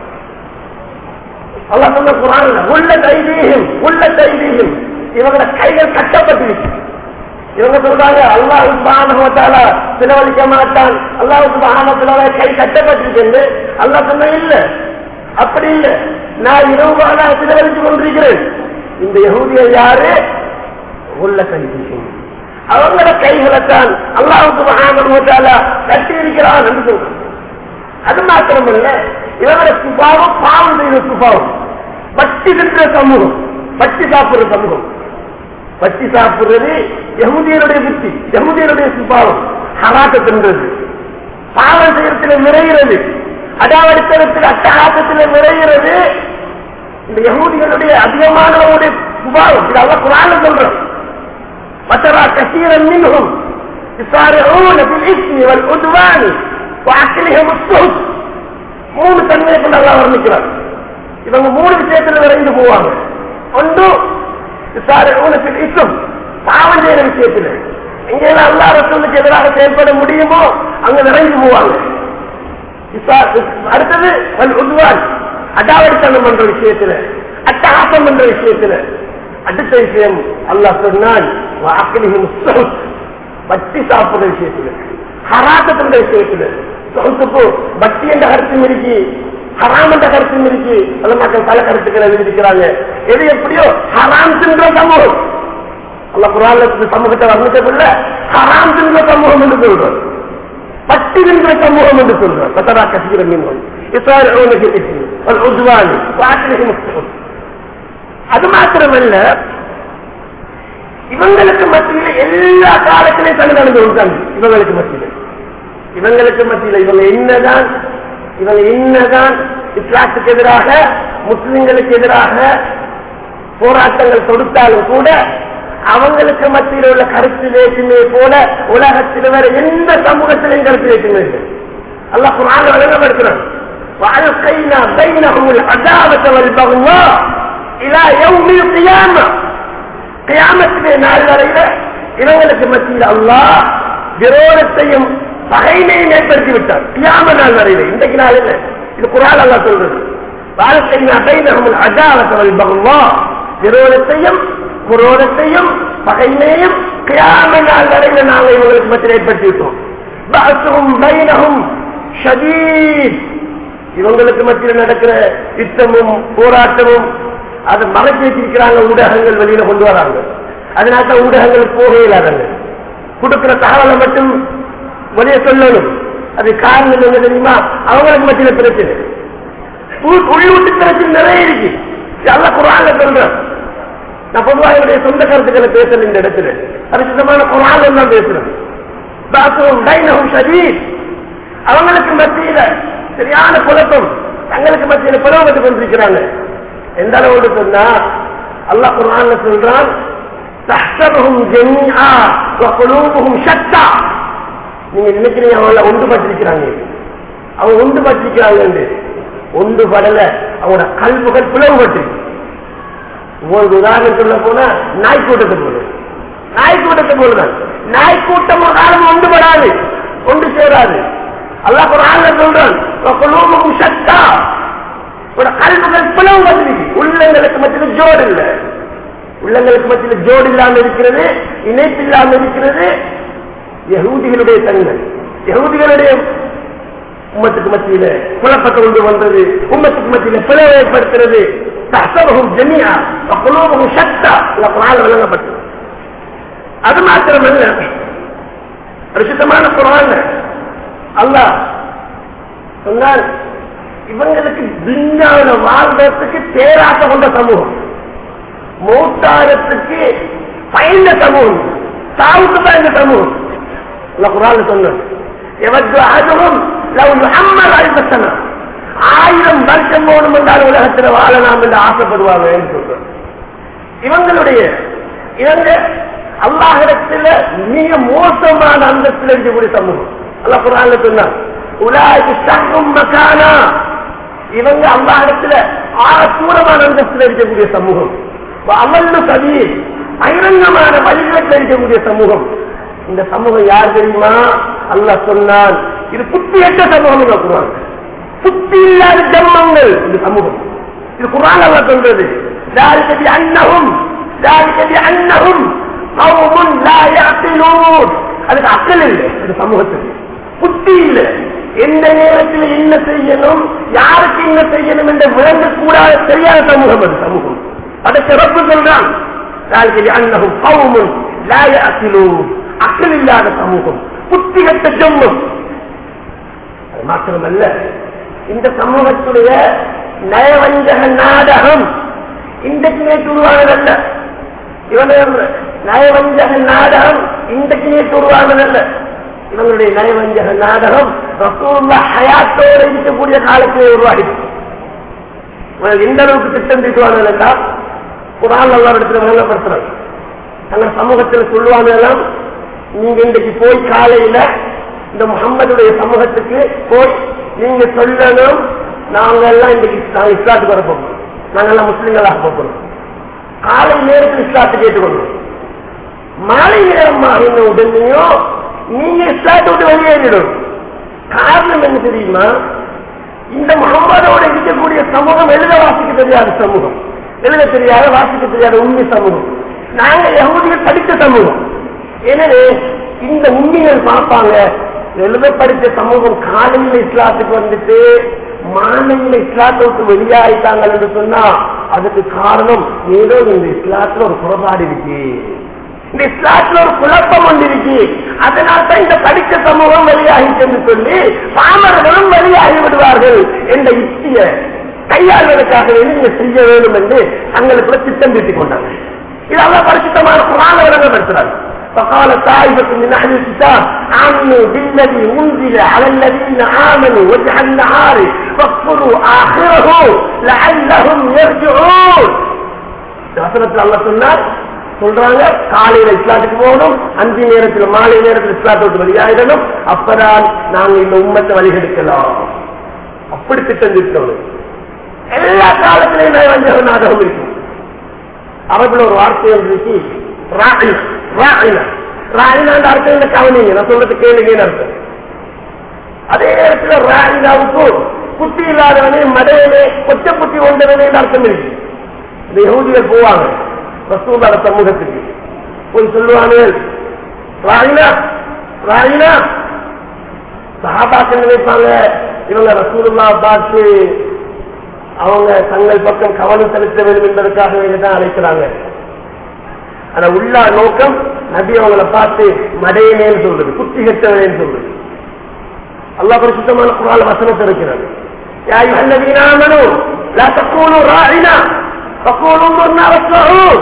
அல்லா சொன்ன குரான் உள்ள தைரியம் உள்ள தைரியம் இவங்களோட கைகள் கட்டப்பட்டிருக்கு இவங்க சொல்றாங்க அல்லாஹ் சுபானத்தால செலவழிக்க மாட்டான் அல்லாஹ் சுபானத்தால கை கட்டப்பட்டிருக்கு அல்லா சொன்ன இல்ல அப்படி இல்ல நான் இரவுகால செலவழித்து கொண்டிருக்கிறேன் இந்த யகுதிய யாரு உள்ள கைதியும் அவங்களோட கைகளைத்தான் அல்லாஹ் சுபானத்தால கட்டி இருக்கிறான் என்று சொல்றான் அது மாத்திரமல்ல இவங்களோட சுபாவம் பாவம் செய்த சுபாவம் பட்டி தின்ற சமூகம் பட்டி சாப்பிடுற சமூகம் பட்டி சாப்பிடுறது யகுதியருடைய புத்தி யகுதியருடைய சுபாவம் ஹராக்க தின்றது பாவம் செய்யறதுல நிறைகிறது அடாவடித்தனத்தில் அட்டகாசத்தில் நிறைகிறது இந்த யகுதிகளுடைய அதிகமானவங்களுடைய சுபாவம் இதெல்லாம் குரான் சொல்றோம் மற்றவா கசீரன் மின்னும் يسارعون في الاسم والعدوان واكلهم السهد மூணு தன்மையை கொண்டு அல்லா வர்ணிக்கிறார் இவங்க மூணு விஷயத்துல விரைந்து போவாங்க ஒன்று விசாரணத்தில் இசம் பாவம் செய்யற விஷயத்துல எங்கெல்லாம் அல்லா ரசூலுக்கு எதிராக செயல்பட முடியுமோ அங்க நிறைந்து போவாங்க அடுத்தது உருவான் அடாவடித்தனம் பண்ற விஷயத்துல அட்டகாசம் பண்ற விஷயத்துல அடுத்த விஷயம் அல்லா சொன்னான் பட்டி சாப்பிடுற விஷயத்துல ஹராசத்தின் விஷயத்துல சொத்துக்கு பக்தி என்ற கருத்தும் இருக்கு ஹராம் என்ற கருத்தும் இருக்கு பல மக்கள் பல கருத்துக்களை எழுதியிருக்கிறாங்க எது எப்படியோ ஹராம் தின்ற சமூகம் அல்ல குரான் சமூகத்தை வர்ணிக்கக்குள்ள ஹராம் தின்ற சமூகம் என்று சொல்றோம் பட்டி தின்ற சமூகம் என்று சொல்றோம் பத்தரா கசிகிற மீன்கள் அது மாத்திரமல்ல இவங்களுக்கு மத்தியில் எல்லா காலத்திலையும் தனி நடந்து கொண்டாங்க இவங்களுக்கு மத்தியில் இவங்களுக்கு மத்தியில் இவங்க என்னதான் இவங்க என்னதான் இஸ்லாத்துக்கு எதிராக முஸ்லிம்களுக்கு எதிராக போராட்டங்கள் கொடுத்தாலும் கூட அவங்களுக்கு மத்தியில் உள்ள கருத்து வேற்றுமை போல உலகத்தில் வேற எந்த சமூகத்திலையும் கருத்து வேற்றுமை இல்லை அல்ல குரான் வழங்கப்படுகிறான் வாழ்க்கைனா பைனகுல் அதாவத்தை வருபகுவா இலா யௌமில் கியாமா கியாமத்திலே நாள் வரையில இவங்களுக்கு மத்தியில் அல்லாஹ் விரோதத்தையும் பகைமையும் ஏற்படுத்தி விட்டார் கியாம நாள் வரையில இன்றைக்கு நாள் இல்லை இது குரால் அல்லா சொல்றது வாழ்க்கை அபைனகமுல் அஜாவத்தவல் பகவா விரோதத்தையும் குரோதத்தையும் பகைமையும் கியாம நாள் வரையில நாங்கள் இவங்களுக்கு மத்தியில் ஏற்படுத்தி விட்டோம் பாசும் பைனகும் ஷதீத் இவங்களுக்கு மத்தியில் நடக்கிற யுத்தமும் போராட்டமும் அதை மறைச்சு வச்சிருக்கிறாங்க ஊடகங்கள் வெளியில கொண்டு வராங்க அதனால ஊடகங்கள் போக இல்லாதங்க கொடுக்கிற தகவலை மட்டும் வெளியே சொல்லணும் அது காரணம் என்ன தெரியுமா அவங்களுக்கு மத்தியில பிரச்சனை உள்ளூட்டு பிரச்சனை நிறைய இருக்கு நல்ல குரான்ல சொல்றேன் நான் பொதுவாக என்னுடைய சொந்த கருத்துக்களை பேசல இந்த இடத்துல பரிசுத்தமான குரான்ல தான் பேசுறேன் பாசுவும் டைனகும் ஷரீர் அவங்களுக்கு மத்தியில சரியான குழப்பம் தங்களுக்கு மத்தியில பிளவுபட்டு கொண்டிருக்கிறாங்க எந்த அளவோடு சொன்னா அல்லாஹ் குர்ஆன்ல சொல்றான் தஹ்சபுஹும் ஜமீஆ வ குலூபுஹும் ஷத்தா நீங்க நினைக்கிறீங்க அவங்கள ஒன்றுபட்டிருக்கிறாங்க அவங்க ஒன்றுபட்டிருக்கிறாங்க ஒன்றுபடல அவங்களோட கல்புகள் பிளவுபட்டு உங்களுக்கு உதாரணம் சொல்ல போனா நாய்க்கூட்டத்தை போல நாய்க்கூட்டத்தை போலதான் நாய்க்கூட்டம் ஒரு காலம் ஒன்றுபடாது ஒன்று சேராது அல்லாஹ் குர்ஆன்ல சொல்றான் வ குலூபுஹும் ஷத்தா ஒரு கல்புகள் பிளவுபட்டு உள்ளங்களுக்கு மத்தியில் ஜோடு இல்லை உள்ளங்களுக்கு மத்தியில் ஜோடு இல்லாம இருக்கிறது இணைப்பு இல்லாம இருக்கிறது யகூதிகளுடைய தன்மை யகூதிகளுடைய உம்மத்துக்கு மத்தியில குழப்பத்தை கொண்டு வந்தது உம்மத்துக்கு மத்தியில பிளவை ஏற்படுத்துறது தசவகம் ஜமியா குலோபகம் சக்தா இல்ல குரான் விளங்கப்பட்டது அது மாத்திரமல்ல பிரசித்தமான குரான் அல்லாஹ் சொன்னார் இவங்களுக்கு துன்யாவில வாழ்வதற்கு தேராட்ட கொண்ட சமூகம் மூத்தாரத்துக்கு பயந்த சமூகம் சாவுக்கு பயந்த சமூகம் இல்ல குரான் சொன்னது எவற்று அதுவும் அம்மர் அல்பத்தனா ஆயிரம் வருஷம் போகணும் என்றால் உலகத்தில் வாழலாம் என்று ஆசைப்படுவாங்க என்று சொல்றார் இவங்களுடைய இவங்க அல்லாஹிடத்தில் மிக மோசமான அந்தத்தில் இருக்கக்கூடிய சமூகம் அல்ல குரான்ல சொன்னார் உலாய்க்கு சங்கும் மக்கானா இவங்க அல்லாஹிடத்துல ஆக தூரமான அந்தஸ்தில் இருக்கக்கூடிய சமூகம் அமல்லு கவி பகிரங்கமான வழிகளில் இருக்கக்கூடிய சமூகம் இந்த சமூகம் யார் தெரியுமா அல்லாஹ் சொன்னால் இது புத்தியற்ற சமூகம் குரான் புத்தி இல்லாத ஜன்மங்கள் இந்த சமூகம் இது குரான் அல்ல சொல்றது தாரிகதி அன்னகும் தாரிகதி அன்னகும் கௌமுன் லா யஅகிலூன் அதுக்கு அக்கல் இல்லை இந்த சமூகத்துக்கு புத்தி இல்லை எந்த நேரத்தில் என்ன செய்யணும் யாருக்கு என்ன செய்யணும் என்று விளங்கக்கூடாத தெரியாத சமூகம் அது சமூகம் அதை சிறப்பு சொல்றான் தாரிகதி அன்னகும் கௌமுன் லா யஅகிலூன் அக்கல் இல்லாத சமூகம் புத்திகட்ட ஜம்மம் அது மாத்திரமல்ல இந்த சமூகத்துடைய நயவஞ்சக நாடகம் இன்றைக்கு நேற்று உருவானதல்ல இவனுடைய நயவஞ்சக நாடகம் இன்றைக்கு நேற்று உருவானதல்ல இவங்களுடைய நயவஞ்சக நாடகம் ரசூல்லா ஹயாத்தோடு இருக்கக்கூடிய காலத்திலே உருவாகிடுச்சு எந்த அளவுக்கு திட்டம் தீட்டுவாங்க குரான் அல்லா இடத்துல விளங்கப்படுத்துறாங்க தங்கள் சமூகத்தில் சொல்லுவாங்கலாம் நீங்க இன்றைக்கு போய் காலையில இந்த முகம்மதுடைய சமூகத்துக்கு போய் நீங்க சொல்லணும் நாங்க எல்லாம் இன்றைக்கு நாங்க இஸ்லாத்துக்கு வர போகிறோம் நாங்க எல்லாம் முஸ்லிம்களாக போகிறோம் காலை நேரத்தில் இஸ்லாத்தை கேட்டுக்கொள்ளும் மாலை நேரம் மாறின உடனேயும் நீங்க இஸ்லாத்தை விட்டு வெளியேறிடும் காரணம் என்ன தெரியுமா இந்த முகம்மதோட இருக்கக்கூடிய சமூகம் எழுத வாசிக்க தெரியாத சமூகம் எழுத தெரியாத வாசிக்க தெரியாத உண்மை சமூகம் நாங்க யகுதிகள் படித்த சமூகம் எனவே இந்த உண்மைகள் பார்ப்பாங்க எழுத படித்த சமூகம் காலையில் இஸ்லாத்துக்கு வந்துட்டு மாலையில் இஸ்லாத்தை விட்டு வெளியாயிட்டாங்க என்று சொன்னா அதுக்கு காரணம் ஏதோ இந்த இஸ்லாத்துல ஒரு குறைபாடு இருக்கு இந்த இஸ்லாத்துல ஒரு குழப்பம் ஒன்று இருக்கு அதனால தான் இந்த படித்த சமூகம் வெளியாகிட்டு என்று சொல்லி பாமரர்களும் வெளியாகி விடுவார்கள் என்ற யுக்திய கையாள்வதற்காக நீங்க செய்ய வேண்டும் என்று தங்களுக்குள்ள திட்டம் தீட்டிக் கொண்டாங்க இதெல்லாம் பரிசுத்தமான குரான விளங்கப்படுத்துறாங்க فقال طائفة من أهل الكتاب آمنوا بالذي أنزل على الذين آمنوا وجه النهار فاكفروا آخره لعلهم يرجعون வசனத்தில் அல்ல சொன்னார் சொல்றாங்க காலையில இஸ்லாத்துக்கு போகணும் அஞ்சு நேரத்தில் மாலை நேரத்தில் இஸ்லாத்தை விட்டு வெளியாயிடணும் அப்பதான் நாங்க இந்த உம்மத்தை வழிகெடுக்கலாம் அப்படி திட்டம் திட்டணும் எல்லா காலத்திலையும் நயவஞ்சக நாடகம் இருக்கும் அரபுல ஒரு வார்த்தை இருக்கு அர்த்தம் இந்த கவனிங்க நான் சொல்றது கேளுங்கன்னு அர்த்தம் அதே நேரத்தில் ராயினாவுக்கு புத்தி இல்லாதவனே மடையனே கொச்ச புத்தி கொண்டவனே அர்த்தம் இருக்கு இந்த யகுதிகள் போவாங்க ரசூலார சமூகத்துக்கு போய் சொல்லுவாங்க ராயினா ராயினா சஹாபாக்கள் நினைப்பாங்க இவங்க ரசூலுல்லா பார்த்து அவங்க தங்கள் பக்கம் கவனம் செலுத்த வேண்டும் என்பதற்காக தான் அழைக்கிறாங்க ஆனா உள்ள நோக்கம் நபி அவங்களை பார்த்து மடையனேன்னு சொல்றது குத்தி கட்டவனேன்னு சொல்றது அல்லா பரிசுத்தமான குரால் வசனத்தை இருக்கிறார் யாய் அல்லதீனாமனு லா தக்கூனு ராயினா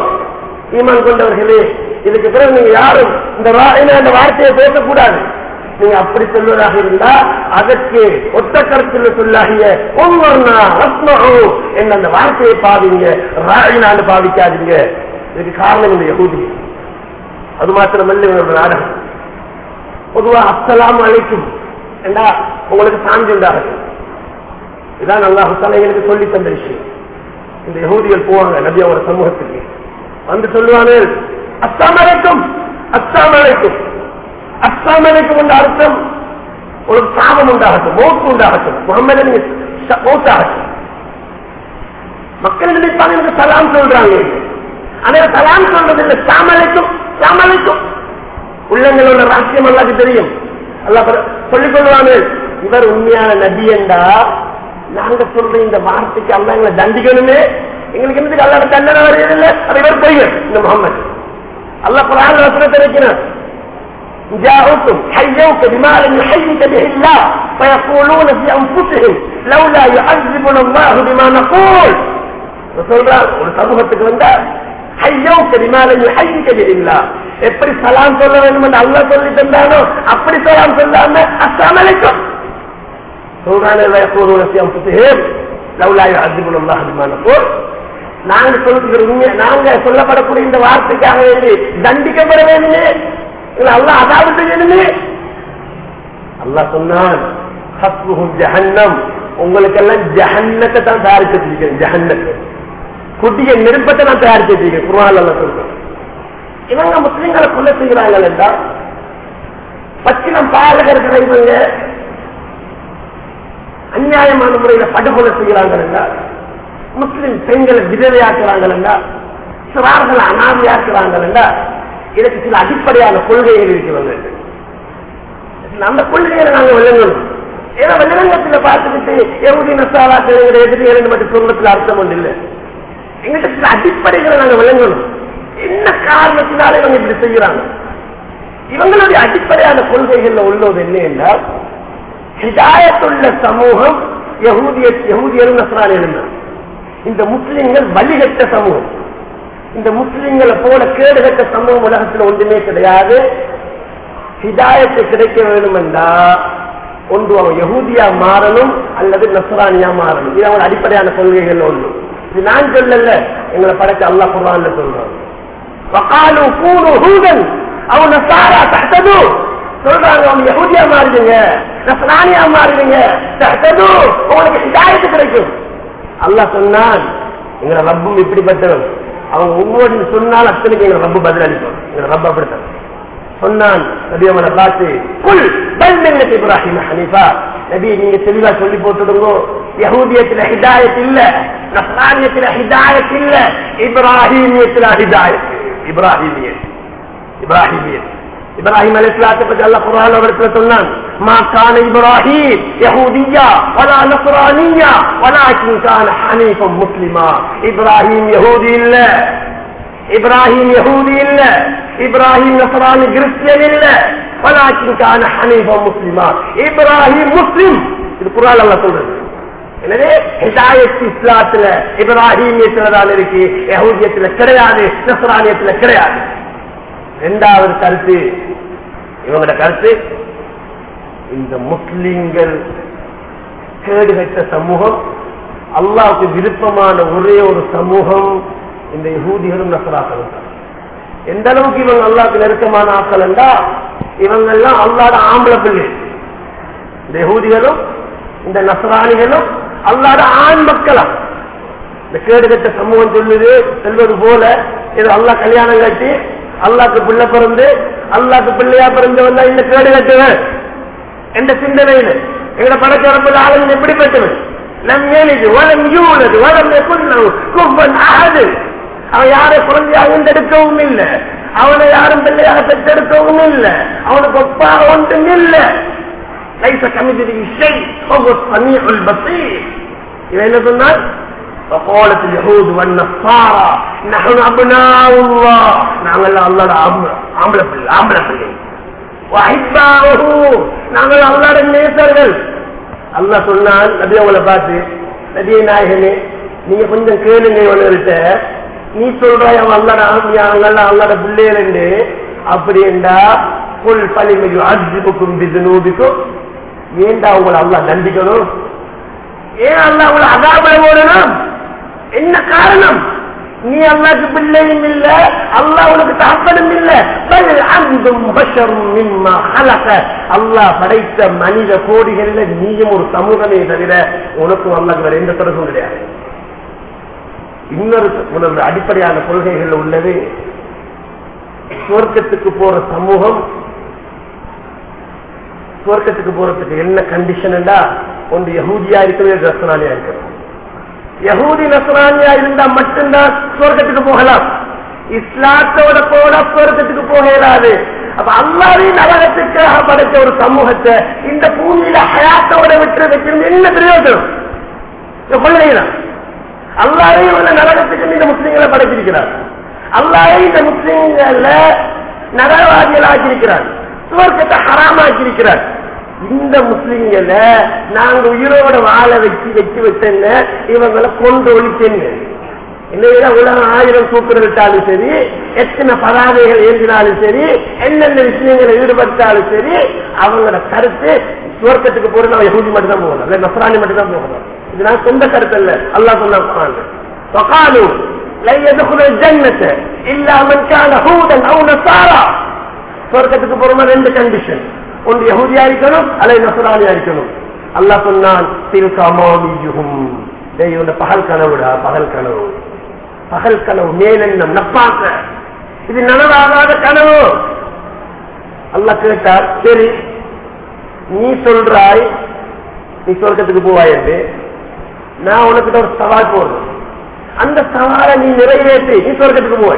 ஈமான் கொண்டவர்களே இதுக்கு பிறகு நீங்க யாரும் இந்த ராயினா இந்த வார்த்தையை பேசக்கூடாது நீங்க அப்படி சொல்வதாக இருந்தா அதற்கு ஒத்த கருத்தில் சொல்லாகிய ஒவ்வொருனா ரத்னோ என்ற அந்த வார்த்தையை பாவீங்க ராயினாண்டு பாவிக்காதீங்க இதுக்கு காரணம் இந்த யகூதி அது மாத்திரமல்ல இவங்களோட நாடகம் பொதுவா அஸ்ஸலாமு அலைக்கும் என்றா உங்களுக்கு சாந்தி உண்டாகும் இதான் அல்லாஹ் எங்களுக்கு சொல்லி தந்த விஷயம் இந்த யகூதிகள் போவாங்க நபி அவர சமூகத்துக்கு வந்து சொல்லுவாங்க அஸ்ஸாம் அலைக்கும் அஸ்ஸாம் அலைக்கும் அஸ்ஸாம் அலைக்கும் என்ற அர்த்தம் ஒரு சாபம் உண்டாகட்டும் மோத்து உண்டாகட்டும் முகமது நீங்க ச- மௌத்தாகட்டும் மக்கள் நினைப்பாங்க எனக்கு சலாம் சொல்றாங்க ஆனா சலாம் சொல்றது இல்லை சாமலைக்கும் சாமலைக்கும் உள்ளங்களோட ரகசியம் அல்லாக்கு தெரியும் அல்லாஹ் பர- சொல்லிக் கொள்வாங்க இவர் உண்மையான நபி என்றா நாங்க சொல்ற இந்த வார்த்தைக்கு அல்ல எங்களை தண்டிக்கணுமே எங்களுக்கு என்னதுக்கு அல்லாட தண்டனை வருவதில்லை அது இவர் பொய்யர் இந்த முகமது அல்லாஹ் குரான் வசனத்தை இருக்கிறார் جاءوكم حيوك بما لم يحيك به الله فيقولون في انفسهم لولا يعذبنا الله بما نقول சொல்றார் ஒரு சமூகத்துக்கு வந்தா ஹையவுக்க விமானம் ஹையிக்க இல்லா எப்படி சலாம் சொல்ல வேண்டும் என்று அல்லாஹ் சொல்லி தந்தானோ அப்படி சலாம் சொல்லாம அஸ்ஸாமு அலைக்கும் சொல்றானே வயப்போது ரசியம் புத்தகம் லவ்லாய் அதிபுல் அல்லாஹ் பிமா நகூல் நாங்க சொல்லுகிற உண்மை நாங்க சொல்லப்படக்கூடிய இந்த வார்த்தைக்காக வேண்டி தண்டிக்கப்பட வேண்டுமே இல்ல அல்லாஹ் அதாவது செய்யணுமே அல்லாஹ் சொன்னான் ஹஸ்புஹும் ஜஹன்னம் உங்களுக்கெல்லாம் ஜஹன்னத்தை தான் தயாரிச்சு வச்சிருக்கேன் ஜஹன்னத்தை குட்டிய நெருப்பத்தை நான் தயாரிச்சு வச்சிருக்கேன் குருவால் எல்லாம் சொல்றேன் இவங்க முஸ்லிம்களை கொலை செய்கிறாங்க என்றால் பச்சினம் பாலகர்கள் இவங்க அநியாயமான முறையில படுகொலை செய்கிறாங்க என்றால் முஸ்லிம் பெண்களை விதவையாக்குறாங்க என்றால் சிறார்களை அனாதையாக்குறாங்க என்றால் இதற்கு சில அடிப்படையான கொள்கைகள் இருக்கிறது அந்த கொள்கைகளை நாங்க விளங்கணும் ஏன்னா வெளிரங்கத்துல பார்த்துக்கிட்டு எவ்வளவு நசாலாக்கள் எதிரிகள் மட்டும் சொல்றதுல அர்த்தம் ஒன்று இல்லை எங்கிட்ட சில அடிப்படைகளை நாங்க விளங்கணும் என்ன காரணத்தினால இவங்க இப்படி செய்யறாங்க இவங்களுடைய அடிப்படையான கொள்கைகள்ல உள்ளது என்ன என்றால் ஹிதாயத்துள்ள சமூகம் யகூதிய யகூதியரும் நசரானியரும் இந்த முஸ்லிம்கள் வழிகட்ட சமூகம் இந்த முஸ்லிம்களை போல கேடுகட்ட சமூகம் உலகத்தில் ஒன்றுமே கிடையாது ஹிதாயத்து கிடைக்க வேண்டும் என்றா ஒன்று அவன் யகூதியா மாறணும் அல்லது நசரானியா மாறணும் இது அவன் அடிப்படையான கொள்கைகள் ஒன்று இது நான் சொல்லல எங்களை படைச்ச அல்லா குர்ஆன்ல சொல்றோம் وقالوا كونوا هودا او نصارى تهتدوا சொல்றாங்க அவங்க யகூதியா மாறுவீங்க நசரானியா மாறுவீங்க தஹ்தது உங்களுக்கு ஹிதாயத்து கிடைக்கும் அல்லாஹ் சொன்னான் எங்க ரப்பும் இப்படிப்பட்டவன் அவங்க ஒவ்வொரு சொன்னால் அத்தனைக்கு எங்க ரப்பு பதில் அளிக்கும் எங்க ரப்ப அப்படித்தான் சொன்னான் நபி அவனை பார்த்து குல் பல் மில்லத் இப்ராஹிம் ஹனீஃபா நபி நீங்க தெளிவா சொல்லி போட்டுடுங்க யஹூதியத்துல ஹிதாயத் இல்ல நஸ்ரானியத்துல ஹிதாயத் இல்ல இப்ராஹிமியத்துல ஹிதாயத் இப்ராஹிமியத் இப்ராஹிமியத் இப்ராஹிம் அலிஸ்லாத்தை பற்றி அல்ல குரான் அவருக்கு சொன்னான் ما كان ابراهيم يهوديا ولا نصرانيا ولكن كان حنيفا مسلما ابراهيم يهودي இல்ல இப்ராஹிம் யஹூதி இல்ல இப்ராஹிம் நசரானி கிறிஸ்டியன் இல்ல ولكن كان حنيفا مسلما இப்ராஹிம் முஸ்லிம் இது குர்ஆன் அல்லாஹ் சொல்றது எனவே ஹிதாயத் இஸ்லாத்துல இப்ராஹிமியத்துல தான் இருக்கு யஹூதியத்துல கிடையாது நசரானியத்துல கிடையாது இரண்டாவது கருத்து இவங்களோட கருத்து இந்த முஸ்லிம்கள் கேடுகட்ட சமூகம் அல்லாவுக்கு விருப்பமான ஒரே ஒரு சமூகம் இந்த யகூதிகளும் நசராக்களும் தான் எந்த அளவுக்கு இவங்க அல்லாவுக்கு நெருக்கமான ஆக்கள் என்றா இவங்க எல்லாம் அல்லாட ஆம்பளை பிள்ளை இந்த யகூதிகளும் இந்த நசராணிகளும் அல்லாட ஆண் மக்களா இந்த கேடுகட்ட சமூகம் சொல்லுது செல்வது போல இது அல்லாஹ் கல்யாணம் கட்டி அல்லாக்கு பிள்ளை பிறந்து அல்லாக்கு பிள்ளையா பிறந்தவன் தான் இந்த கேடு கட்டுவன் எந்த சிந்தனையில் எங்களை படைச்சரப்பில் ஆளுங்க எப்படிப்பட்டவன் நம் ஏனிது வளம் யூனது வளம் கும்பன் ஆகுது அவன் யாரை குழந்தையாக எடுக்கவும் இல்லை அவனை யாரும் பிள்ளையாக பெற்றெடுக்கவும் இல்லை அவனுக்கு ஒப்பாக ஒன்றும் இல்லை லைச கமிதி இசை ஒவ்வொரு சமீபல் பத்தி இவன் என்ன சொன்னால் وقالت اليهود والنصارى نحن ابناء الله நாங்கள் அல்லாஹ் ஆம்பளை பிள்ளை ஆம்பளை பிள்ளை வஹிப்பாஹு நாங்கள் அல்லாஹ்வுடைய நேசர்கள் அல்லாஹ் சொன்னான் நபி அவங்கள பார்த்து நபியை நாயகனே நீங்க கொஞ்சம் கேளுங்க இவனுகிட்ட நீ சொல்றாய் அவன் அல்லாட ஆம்பியா அவங்க அல்லாட பிள்ளைகள் அப்படி என்றா குல் பலிமையு அஜிபுக்கும் பிதுனூபிக்கும் ஏண்டா உங்களை அல்லா தண்டிக்கணும் ஏன் அல்லா உங்களை அதாபட போடணும் என்ன காரணம் நீ அல்லாக்கு பிள்ளையும் இல்ல அல்லாஹ் உனக்கு தாப்பனும் இல்ல பல் அந்தும் பஷரும் மிம்மா ஹலக அல்லாஹ் படைத்த மனித கோடிகள்ல நீயும் ஒரு சமூகமே தவிர உனக்கும் அல்லாஹ் வேற எந்த தொடர்பும் கிடையாது இன்னொரு உனது அடிப்படையான கொள்கைகள் உள்ளது சுவர்க்கத்துக்கு போற சமூகம் சுவர்க்கத்துக்கு போறதுக்கு என்ன கண்டிஷன் ஒன்று யகூதியா இருக்கிறது ரசனாலியா இருக்கிறது யகூதி நசரானியா இருந்தா மட்டும்தான் சுவர்க்கத்துக்கு போகலாம் இஸ்லாத்தோட போல சுவர்க்கத்துக்கு போக இயலாது அப்ப அல்லாவே நரகத்துக்காக படைத்த ஒரு சமூகத்தை இந்த பூமியில ஹயாத்தோட விட்டு வைக்கிறது என்ன பிரயோஜனம் இந்த கொள்கைதான் அல்லாவே உள்ள நரகத்துக்கு இந்த முஸ்லீம்களை படைத்திருக்கிறார் அல்லாவே இந்த முஸ்லீம்கள நரகவாதிகள் ஆக்கியிருக்கிறார் சுவர்க்கத்தை ஹராமாக்கியிருக்கிறார் இந்த முஸ்லிம்கள நாங்க உயிரோட வாழ வச்சு வச்சு வச்சேங்க இவங்களை கொண்டு ஒழிச்சேங்க இல்லையா உலகம் ஆயிரம் சூப்பர் விட்டாலும் சரி எத்தனை பதாதைகள் ஏந்தினாலும் சரி என்னென்ன விஷயங்களை ஈடுபட்டாலும் சரி அவங்களோட கருத்து சுவர்க்கத்துக்கு போறது அவன் யகுதி மட்டும் தான் போகணும் இல்ல நசராணி மட்டும் தான் போகணும் இது நான் சொந்த கருத்து இல்ல அல்லா சொன்னாங்க فقالوا لن يدخل الجنة إلا من كان هودا أو نصارى சொர்க்கத்துக்கு போறோமா ரெண்டு கண்டிஷன் ஒன்று யகுதியா இருக்கணும் அல்லது நசுரானியா இருக்கணும் அல்லா சொன்னான் திருக்காமாவியும் இவன பகல் கனவுடா பகல் கனவு பகல் கனவு மேலெண்ணம் நப்பாக்க இது நனவாகாத கனவு அல்லா கேட்டார் சரி நீ சொல்றாய் நீ சொர்க்கத்துக்கு போவாய் என்று நான் உனக்கிட்ட ஒரு சவால் போடுறேன் அந்த சவாலை நீ நிறைவேற்றி நீ சொர்க்கத்துக்கு போவாய்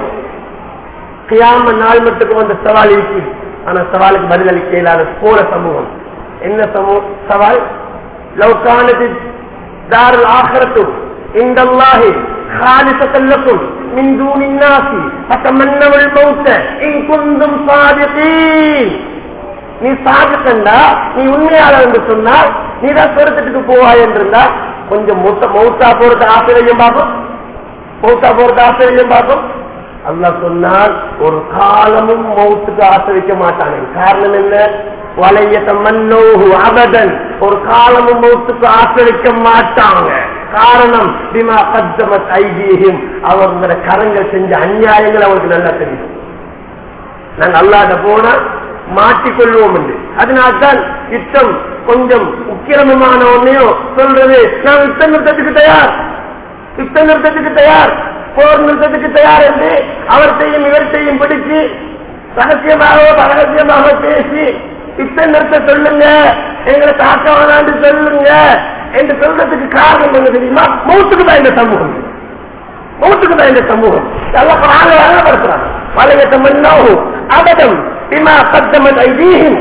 கியாம நாள் மட்டுக்கும் அந்த சவால் இருக்கு ஆனா சவாலுக்கு பதிலளிக்க இல்லாத போற சமூகம் என்ன சமூகம் சவால் லவ்கானது தாரல் ஆகரத்தும் இந்த அல்லாஹி خالصة لكم من دون الناس فتمنوا الموت إن كنتم صادقين நீ சாதிக்கண்டா நீ உண்மையாளர் என்று சொன்னால் நீ தான் சொருக்கத்துக்கு போவாய் என்றிருந்தா கொஞ்சம் மௌத்தா போறது ஆசிரியம் பார்ப்போம் மௌத்தா போறது ஆசிரியம் பார்ப்போம் அல்லா சொன்னால் ஒரு காலமும் மௌத்துக்கு ஆசிரிக்க மாட்டானே காரணம் என்ன வளையத்த மன்னோகு அபதன் ஒரு காலமும் மௌத்துக்கு ஆசிரிக்க மாட்டாங்க காரணம் பிமா பத்தமத் ஐதீகம் அவங்க கரங்கள் செஞ்ச அநியாயங்கள் அவருக்கு நல்லா தெரியும் நாங்க அல்லாத போனா மாட்டிக்கொள்வோம் என்று அதனால்தான் யுத்தம் கொஞ்சம் உக்கிரமமான ஒன்னையும் சொல்றது நான் யுத்த நிறுத்தத்துக்கு தயார் யுத்த நிறுத்தத்துக்கு தயார் போர் நிறுத்தத்துக்கு தயார் என்று அவர்த்தையும் இவர்த்தையும் பிடிச்சு ரகசியமாக ரகசியமாக பேசி யுத்த நிறுத்த சொல்லுங்க எங்களை தாக்க வேணாண்டு சொல்லுங்க என்று சொல்றதுக்கு காரணம் என்ன தெரியுமா மூத்துக்கு தான் இந்த சமூகம் மூத்துக்கு தான் இந்த சமூகம் எல்லாம் வழங்கப்படுத்துறாங்க வலையத்தை மன்னாகும் அபதம் பிமா பத்தமன் ஐதீகம்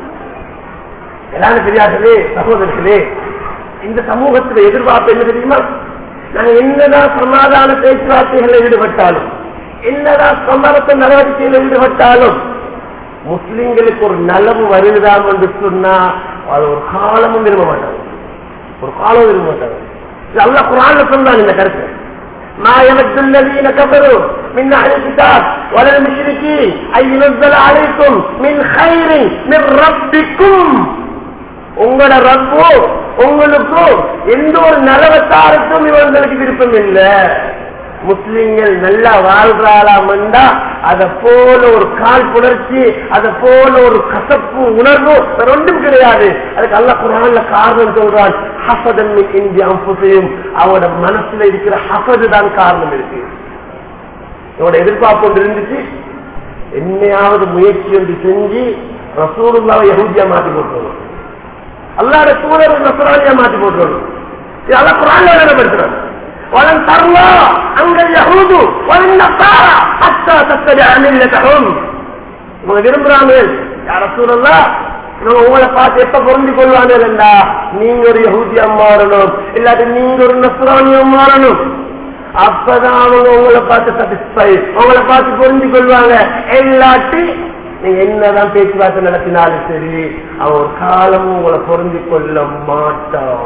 எல்லாரும் தெரியாதே சகோதரர்களே இந்த சமூகத்தில் எதிர்பார்ப்பு என்ன தெரியுமா நாங்க என்னதான் சமாதான பேச்சுவார்த்தைகளில் ஈடுபட்டாலும் என்னதான் சமரச நடவடிக்கையில் ஈடுபட்டாலும் முஸ்லிம்களுக்கு ஒரு நலவு வருகிறாம் என்று சொன்னா அது ஒரு காலமும் விரும்ப மாட்டாங்க ஒரு காலம் விரும்ப மாட்டாங்க நல்ல குரான் சொன்னாங்க இந்த கருத்து ما يمد الذين كفروا من أهل الكتاب ولا المشركين أن ينزل عليكم من خير من ربكم உங்களோட ரப்போ உங்களுக்கும் எந்த ஒரு நலவத்தாருக்கும் இவங்களுக்கு விருப்பம் இல்லை முஸ்லிம்கள் நல்லா வாழ்றாளாமண்டா அதை போல ஒரு கால் புணர்ச்சி அதை போல ஒரு கசப்பு உணர்வு வேற ஒன்றும் கிடையாது அதுக்கு அல்ல குரான்ல காரணம் சொல்றான் ஹசதன் இந்தியா புசையும் அவனோட மனசுல இருக்கிற ஹசது தான் காரணம் இருக்கு இவனோட எதிர்பார்ப்பு ஒன்று இருந்துச்சு என்னையாவது முயற்சி ஒன்று செஞ்சு ரசூலுல்லாவை யகுதியா மாத்தி போட்டுருவோம் அல்லாட தூதர் நசுரானியா மாத்தி போட்டுருவோம் இதெல்லாம் குரான்ல நிலைப்படுத்துறாங்க ولن ترضى عنك اليهود ولا النصارى حتى تتبع ملتهم இவங்க விரும்புறாங்க யார சூழல்லா இவங்க உங்களை பார்த்து எப்ப பொருந்தி கொள்வாங்கல்லா நீங்க ஒரு யகுதியா மாறணும் இல்லாட்டி நீங்க ஒரு நசுரானியா மாறணும் அப்பதான் அவங்க உங்களை பார்த்து சாட்டிஸ்பை உங்களை பார்த்து பொருந்தி கொள்வாங்க எல்லாட்டி நீங்க என்னதான் பேச்சுவார்த்தை நடத்தினாலும் சரி அவன் ஒரு காலம் உங்களை பொருந்தி கொள்ள மாட்டான்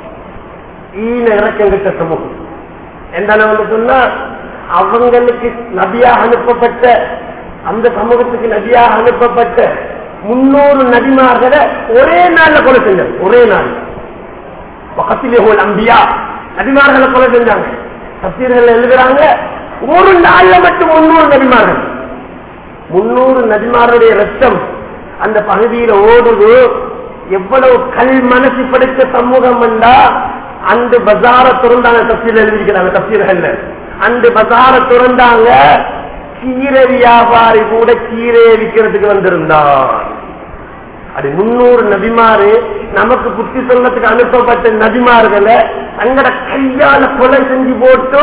ஈன இறக்கங்கிட்ட சமூகம் என்ன சொன்னா அவங்களுக்கு நபியாக அனுப்பப்பட்ட அந்த சமூகத்துக்கு நபியாக அனுப்பப்பட்ட முன்னூறு நபிமார்களை ஒரே நாள்ல கொலை செஞ்சாங்க ஒரே நாள் பக்கத்திலே அம்பியா நபிமார்களை கொலை செஞ்சாங்க தப்சீர்கள் எழுதுறாங்க ஒரு நாள்ல மட்டும் முன்னூறு நபிமார்கள் முன்னூறு நபிமாருடைய ரத்தம் அந்த பகுதியில ஓடுது எவ்வளவு கல் மனசு படைத்த சமூகம் வந்தா அந்த பஜார திறந்தாங்க தப்சீல் எழுதிக்கிறாங்க தப்சீர்கள் அந்த பஜார திறந்தாங்க கீரை வியாபாரி கூட கீரையை விற்கிறதுக்கு வந்திருந்தான் அது முன்னூறு நபிமாறு நமக்கு புத்தி சொல்லத்துக்கு அனுப்பப்பட்ட நபிமார்களை தங்கட கையால கொலை செஞ்சு போட்டு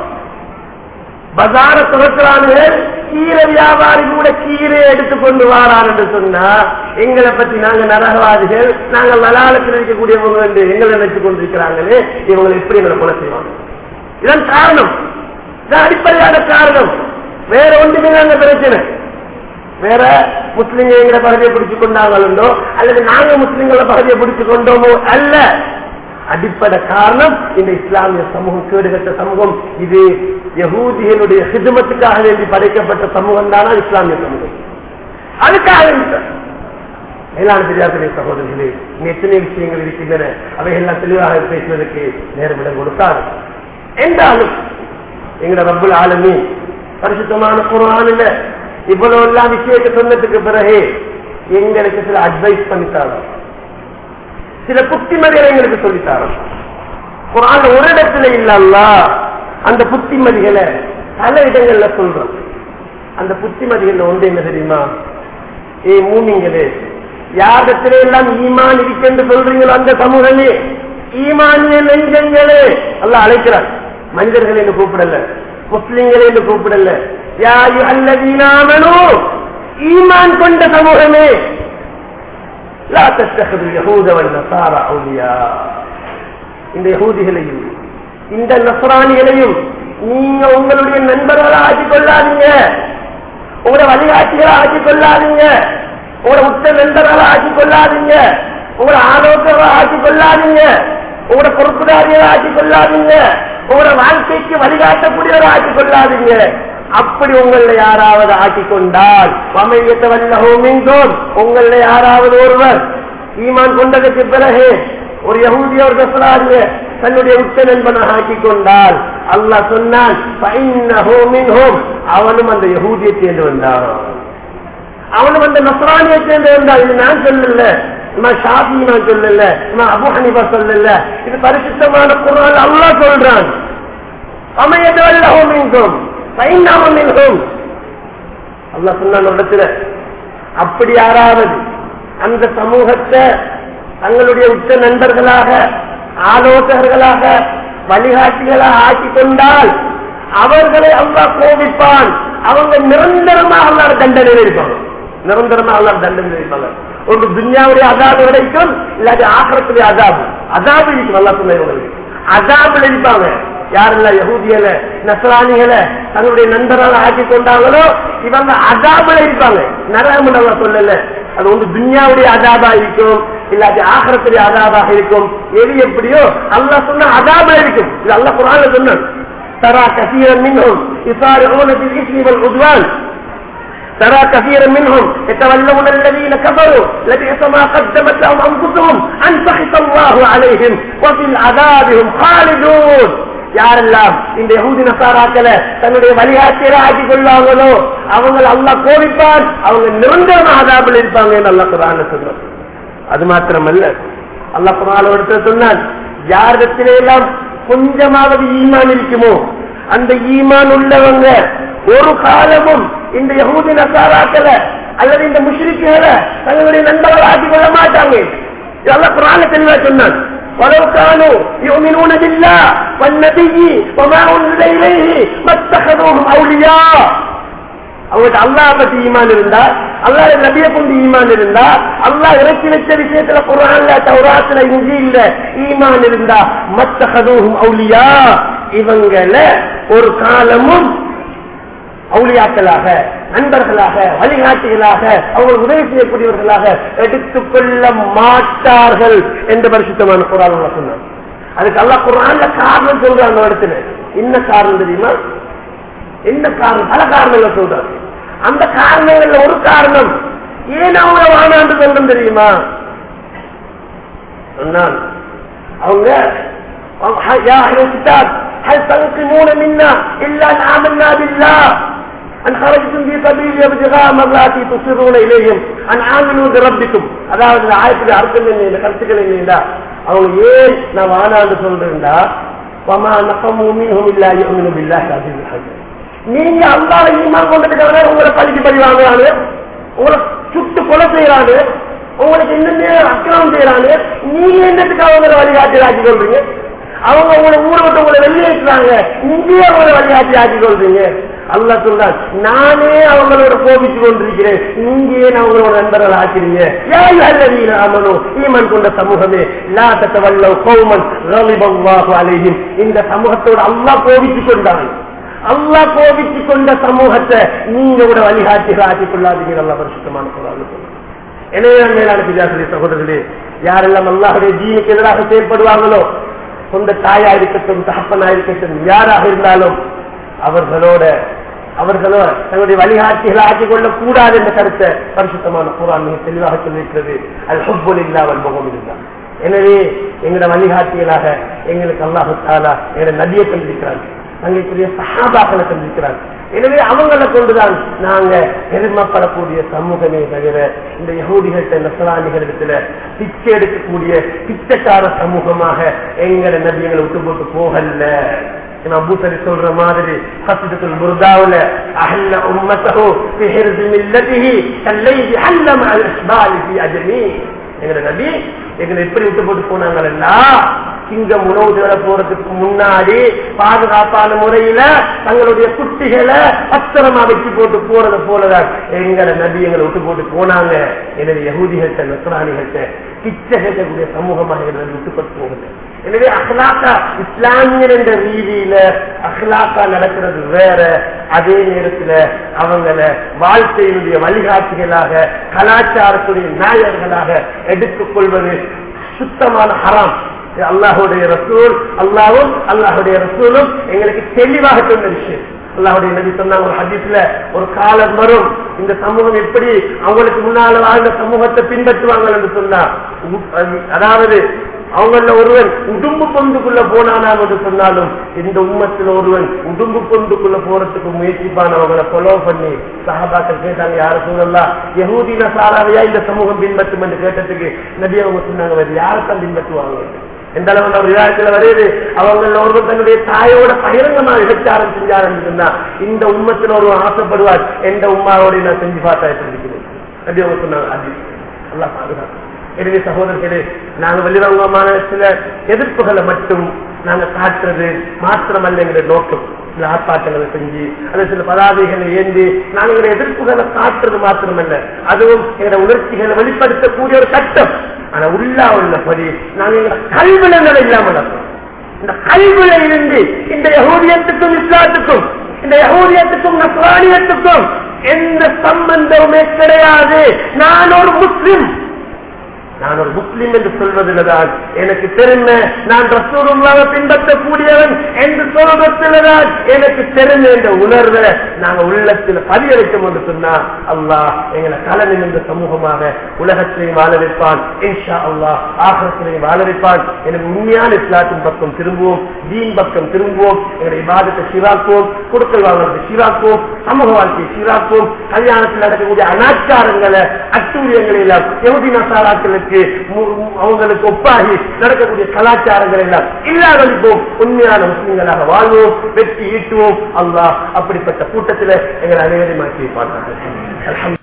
பஜார துறக்கிறானுங்க கீரை வியாபாரி கூட கீரை எடுத்து கொண்டு வாரார் என்று சொன்னா எங்களை பத்தி நாங்க நரகவாதிகள் நாங்கள் மலாலத்தில் இருக்கக்கூடியவங்க என்று எங்களை நினைச்சு கொண்டிருக்கிறாங்களே இவங்களை எப்படி எங்களை கொலை செய்வாங்க இதன் காரணம் இதான் அடிப்படையான காரணம் வேற ஒன்றுமே நாங்க பிரச்சனை வேற முஸ்லிங்க எங்களை பகுதியை பிடிச்சு கொண்டாங்களோ அல்லது நாங்க முஸ்லிம்கள பகுதியை பிடிச்சு கொண்டோமோ அல்ல அடிப்படை காரணம் இந்த இஸ்லாமிய சமூகம் கேடுகட்ட சமூகம் இது யகூதிகளுடைய சிதமத்துக்காக வேண்டி படைக்கப்பட்ட சமூகம் தானா இஸ்லாமிய சமூகம் அதுக்காக இல்லை. மேலான பெரியார்களே சகோதரர்களே இங்க எத்தனை விஷயங்கள் இருக்கின்றன அவையெல்லாம் தெளிவாக பேசுவதற்கு நேரமிடம் கொடுத்தார் என்றாலும் எங்கட ரப்புல் ஆளுமே பரிசுத்தமான குரானில் இவ்வளவு எல்லாம் விஷயத்தை சொன்னதுக்கு பிறகு எங்களுக்கு சில அட்வைஸ் பண்ணித்தாங்க சில புத்திமதிகளை எங்களுக்கு சொல்லித்தாரோ குரான் ஒரு இடத்துல இல்லல்ல அந்த புத்திமதிகளை பல இடங்கள்ல சொல்றோம் அந்த புத்திமதிகள் ஒன்று என்ன தெரியுமா ஏ மூமிங்களே யாரிடத்திலே எல்லாம் ஈமான் இருக்கென்று சொல்றீங்களோ அந்த சமூகமே ஈமானிய நெஞ்சங்களே அல்ல அழைக்கிறார் மனிதர்கள் என்று கூப்பிடல முஸ்லிம்கள் என்று கூப்பிடல யாரு அல்லதீனாமனோ ஈமான் கொண்ட சமூகமே லா தத்தகது யகூத வன்னசாரா அவுலியா இந்த யகூதிகளையும் இந்த நசராணிகளையும் நீங்க உங்களுடைய நண்பர்களா ஆக்கிக் கொள்ளாதீங்க உங்களோட வழிகாட்டிகளா ஆக்கிக் கொள்ளாதீங்க உங்களோட உச்ச நண்பர்களா ஆக்கிக் கொள்ளாதீங்க உங்களோட ஆலோசகர்களா ஆக்கிக் கொள்ளாதீங்க உங்களோட பொறுப்புதாரிகளை ஆக்கிக் கொள்ளாதீங்க உங்களோட வாழ்க்கைக்கு வழிகாட்டக்கூடியவரை ஆக்கிக் கொள்ளாதீங்க அப்படி உங்களை யாராவது ஆக்கிக் கொண்டால் அமையத்தை வல்லகோ மீண்டும் உங்களை யாராவது ஒருவர் ஈமான் கொண்டதற்கு பிறகு ஒரு யகூதிய ஒரு நசராரிய தன்னுடைய உச்ச நண்பனாக ஆக்கிக் கொண்டால் அல்லாஹ் சொன்னான் "ஃபஇன்னஹு மின்ஹும்." அவனும் அந்த யகூதியை சேர்ந்து வந்தான் அவனும் அந்த நசரானியை சேர்ந்து வந்தான் இது நான் சொல்லல நான் ஷாஃபி நான் சொல்லல நான் அபு ஹனிஃபா சொல்லல இது பரிசுத்தமான குரான் அல்லாஹ் சொல்றான் அமையது வல்லஹு மின்ஹும் ஃபஇன்னஹு மின்ஹும் அல்லாஹ் சொன்னான் ஒரு இடத்துல அப்படி யாராவது அந்த சமூகத்தை தங்களுடைய உச்ச நண்பர்களாக ஆலோசகர்களாக வழிகாட்டிகளாக ஆக்கிக் கொண்டால் அவர்களை அல்லாஹ் கோபிப்பான் அவங்க நிரந்தரமாக அல்லாத தண்டனையில் இருப்பாங்க நிரந்தரமாக அல்லாத தண்டனையில் இருப்பாங்க ஒரு துன்யாவுடைய அதாபு கிடைக்கும் இல்லாட்டி ஆக்கிரத்துடைய அதாபு அதாபு இருக்கும் நல்லா சொன்னவங்களுக்கு அதாபுல இருப்பாங்க யாரெல்லாம் யகூதியல நசராணிகளை தன்னுடைய நண்பராக ஆக்கி கொண்டாங்களோ இவங்க அதாபுல இருப்பாங்க நரகம் நல்லா சொல்லல அது ஒன்று துன்யாவுடைய அதாபா இருக்கும் இல்லாட்டி ஆகரத்துடைய அதாபாக இருக்கும் எது எப்படியோ அல்லாஹ் சொன்ன அதாபுல இருக்கும் இது அல்லாஹ் குரான்ல சொன்னான் ترى كثيرا منهم يسارعون في الاثم والعدوان ترى كثيرا منهم يتولون الذين كفروا لبئس ما قدمت لهم انفسهم ان سخط الله عليهم وفي العذاب هم خالدون யாரெல்லாம் இந்த யகூதி நசாராக்களை தன்னுடைய வழிகாட்டியரை ஆக்கி கொள்வாங்களோ அவங்க அல்லா கோவிப்பான் அவங்க நிரந்தரமா அதாபில் இருப்பாங்க என்று அல்லா குரான் சொல்றான் அது மாத்திரமல்ல அல்லா குரான் எடுத்து சொன்னான் யாரிடத்திலே எல்லாம் கொஞ்சமாவது ஈமான் இருக்குமோ அந்த ஈமான் உள்ளவங்க ஒரு காலமும் இந்த யகூதி நசாராக்களை அல்லது இந்த முஷ்ரிக்குகளை தங்களுடைய நண்பர்கள் ஆக்கிக் கொள்ள மாட்டாங்க இதெல்லாம் குரான தெளிவா சொன்னான் ولو كانوا يؤمنون بالله والنبي وما أنزل إليه ما اتخذوهم أولياء அவங்களுக்கு அல்லாஹ் பத்தி ஈமான் இருந்தா அல்லாஹ் நபிய கொண்டு ஈமான் இருந்தா அல்லாஹ் இறக்கி வச்ச விஷயத்துல குரான்ல தௌராத்துல இஞ்சி இல்ல ஈமான் இருந்தா மத்த கதூகும் அவுலியா இவங்கள ஒரு காலமும் அவுளியாக்களாக நண்பர்களாக வழிகாட்டிகளாக அவங்களுக்கு உதவி செய்யக்கூடியவர்களாக எடுத்துக்கொள்ள மாட்டார்கள் என்று பரிசுத்தமான குரான் சொன்னார் அதுக்கு அல்லா குரான்ல காரணம் சொல்றாங்க அந்த இடத்துல என்ன காரணம் தெரியுமா என்ன காரணம் பல காரணங்கள் சொல்றாரு அந்த காரணங்கள்ல ஒரு காரணம் ஏன் அவங்க வானாண்டு சொல்லும் தெரியுமா சொன்னான் அவங்க يا أهل الكتاب هل تنقمون منا إلا أن آمنا بالله أن خرجتم في سبيلي ابتغاء مرضاتي تصرون إليهم أن آمنوا بربكم அதாவது இந்த ஆயத்துக்கு அர்த்தம் என்ன இந்த கருத்துக்கள் என்னடா அவங்க ஏன் நான் வானாண்டு சொல்றேன்டா وما نقموا منهم إلا يؤمنوا بالله العزيز الحكيم நீங்க அல்லாஹ் ஈமான் கொண்டதுக்காக உங்களை பழிக்கு பழி வாங்குறாங்க உங்களை சுட்டு கொலை செய்யறாங்க உங்களுக்கு என்னென்ன அக்கிரமம் செய்யறாங்க நீங்க என்னத்துக்கு அவங்களை வழிகாட்டி ஆக்கி கொள்றீங்க அவங்க உங்களை ஊரை விட்டு உங்களை வெளியேற்றுறாங்க நீங்களே அவங்களை வழிகாட்டி ஆக்கி கொள்றீங்க அல்லா சொல்றான் நானே அவங்களோட கோபிச்சு கொண்டிருக்கிறேன் நீங்க ஏன் அவங்களோட நண்பர்கள் ஆக்கிறீங்க ஆமனும் ஈமன் கொண்ட சமூகமே லாட்டத்தை வல்ல கோமன் அலையும் இந்த சமூகத்தோட அல்லா கோபிச்சு கொண்டான் அல்லா கோபிச்சு கொண்ட சமூகத்தை நீங்க கூட வழிகாட்டிகள் ஆக்கிக் கொள்ளாதீங்க நல்ல பரிசுத்தமான சொல்றாங்க எனவே மேலான பிஜாசரி சகோதரர்களே யாரெல்லாம் அல்லாஹுடைய ஜீனுக்கு எதிராக செயல்படுவாங்களோ சொந்த தாயா இருக்கட்டும் தகப்பனா இருக்கட்டும் யாராக இருந்தாலும் அவர்களோட அவர்களோ தங்களுடைய வழிகாட்டிகளை ஆக்கிக் கொள்ளக் கூடாது என்ற கருத்தை பரிசுத்தமான கூறான் மிக தெளிவாக சொல்லியிருக்கிறது அது ஹொப்பொல் இல்லா வன்பகம் இல்லா எனவே எங்களோட வழிகாட்டிகளாக எங்களுக்கு அல்லாஹு தாலா எங்களோட நதியை கண்டிருக்கிறாங்க தங்களுக்குரிய சகாபாக்களை கண்டிருக்கிறாங்க எனவே அவங்களை கொண்டுதான் நாங்க எதிர்மப்படக்கூடிய சமூகமே தவிர இந்த யகூதிகள்கிட்ட நசராணிகளிடத்துல பிச்சை எடுக்கக்கூடிய பிச்சைக்கார சமூகமாக எங்களை நபி எங்களை விட்டு போட்டு போகல அபூசரி சொல்ற மாதிரி ஹசிதத்துல் புர்தாவுல அஹல்ல உம்மத்தஹு في حرز ملته كالليل علم على الاشبال في اجمي எங்களை நபி எங்களை எப்படி விட்டு போட்டு போனாங்களா சிங்கம் உணவு தேட போறதுக்கு முன்னாடி பாதுகாப்பான முறையில தங்களுடைய குட்டிகளை பத்திரமா வச்சு போட்டு போறது போலதான் எங்களை நபி எங்களை விட்டு போட்டு போனாங்க எனவே யகுதிகள்கிட்ட நசராணிகள்கிட்ட பிச்சை கேட்கக்கூடிய சமூகமாக எங்களை விட்டு போட்டு போகுது எனவே அஹ்லாக்கா இஸ்லாமியர் என்ற ரீதியில அஹ்லாக்கா நடக்கிறது வேற அதே நேரத்துல அவங்கள வாழ்க்கையினுடைய வழிகாட்டிகளாக கலாச்சாரத்துடைய நாயர்களாக எடுத்துக் கொள்வது சுத்தமான ஹராம் அல்லாஹுடைய ரசூல் அல்லாவும் அல்லாஹுடைய ரசூலும் எங்களுக்கு தெளிவாக சொன்ன விஷயம் அல்லாஹுடைய நபி சொன்னாங்க ஒரு ஹதீஸ்ல ஒரு காலம் வரும் இந்த சமூகம் எப்படி அவங்களுக்கு முன்னால வாழ்ந்த சமூகத்தை பின்பற்றுவாங்க என்று சொன்னா அதாவது அவங்கள ஒருவன் உடும்பு பொந்துக்குள்ள போனானாம் என்று சொன்னாலும் இந்த உம்மத்தில் ஒருவன் உடும்பு பொந்துக்குள்ள போறதுக்கு முயற்சிப்பான் அவங்களை கொலோ பண்ணி சஹாபாக்கள் கேட்டாங்க யார சொல்லலாம் யகூதி நசாராவையா இந்த சமூகம் பின்பற்றும் என்று கேட்டதுக்கு நபி அவங்க சொன்னாங்க வேறு யாரைத்தான் பின்பற்றுவாங்க எந்த அளவு நம்ம விழாக்கள் வருது அவங்க ஒருவர் தன்னுடைய தாயோட பகிரங்கமா விபச்சாரம் செஞ்சாருன்னு சொன்னா இந்த உம்மத்தில் ஒருவன் ஆசைப்படுவார் எந்த உமாவோட நான் செஞ்சு பார்த்தா செஞ்சுக்கிறேன் நபி அவங்க சொன்னாங்க அது நல்லா பாதுகாப்பு எனவே சகோதரர்களே நாங்க வெளிரங்கமான சில எதிர்ப்புகளை மட்டும் நாங்க காட்டுறது மாத்திரமல்ல எங்களுடைய நோக்கம் சில ஆர்ப்பாட்டங்களை செஞ்சு அல்லது சில பதாதைகளை ஏந்தி நாங்க எங்களுடைய எதிர்ப்புகளை காட்டுறது மாத்திரமல்ல அதுவும் எங்களுடைய உணர்ச்சிகளை வெளிப்படுத்தக்கூடிய ஒரு சட்டம் ஆனா உள்ளா உள்ளபடி நாங்க எங்க கல்விலங்களை இல்லாம நடக்கும் இந்த கல்வில இருந்து இந்த யகூதியத்துக்கும் இஸ்லாத்துக்கும் இந்த யகூதியத்துக்கும் நஸ்ரானியத்துக்கும் எந்த சம்பந்தமுமே கிடையாது நான் ஒரு முஸ்லிம் நான் ஒரு முஸ்லிம் என்று சொல்வதில்தான் எனக்கு பெருமை நான் ரசூலுல்லாவை பின்பற்றக்கூடியவன் என்று சொல்வதில்தான் எனக்கு பெருமை என்ற உணர்வை நாங்க உள்ளத்தில் பதிய வைக்கும் என்று சொன்னா அல்லாஹ் எங்களை கலனில் என்ற சமூகமாக உலகத்திலையும் வாழ வைப்பான் இன்ஷா அல்லாஹ் ஆகத்திலையும் வாழ வைப்பான் எனக்கு உண்மையான இஸ்லாத்தின் பக்கம் திரும்புவோம் தீன் பக்கம் திரும்புவோம் எங்களுடைய விவாதத்தை சீராக்குவோம் கொடுக்கல் வாங்குறதை சீராக்குவோம் சமூக வாழ்க்கையை சீராக்குவோம் கல்யாணத்தில் நடக்கக்கூடிய அனாச்சாரங்களை அட்டூழியங்களை எல்லாம் எகுதி நசாராக்களுக்கு அவங்களுக்கு ஒப்பாகி நடக்கக்கூடிய கலாச்சாரங்கள் எல்லாம் இல்லாதளிப்போம் உண்மையான முஸ்லிம்களாக வாழ்வோம் வெற்றி ஈட்டுவோம் அல்லாஹ் அப்படிப்பட்ட கூட்டத்தில் எங்களை அனைவரையும் மாற்றி வைப்பார்கள்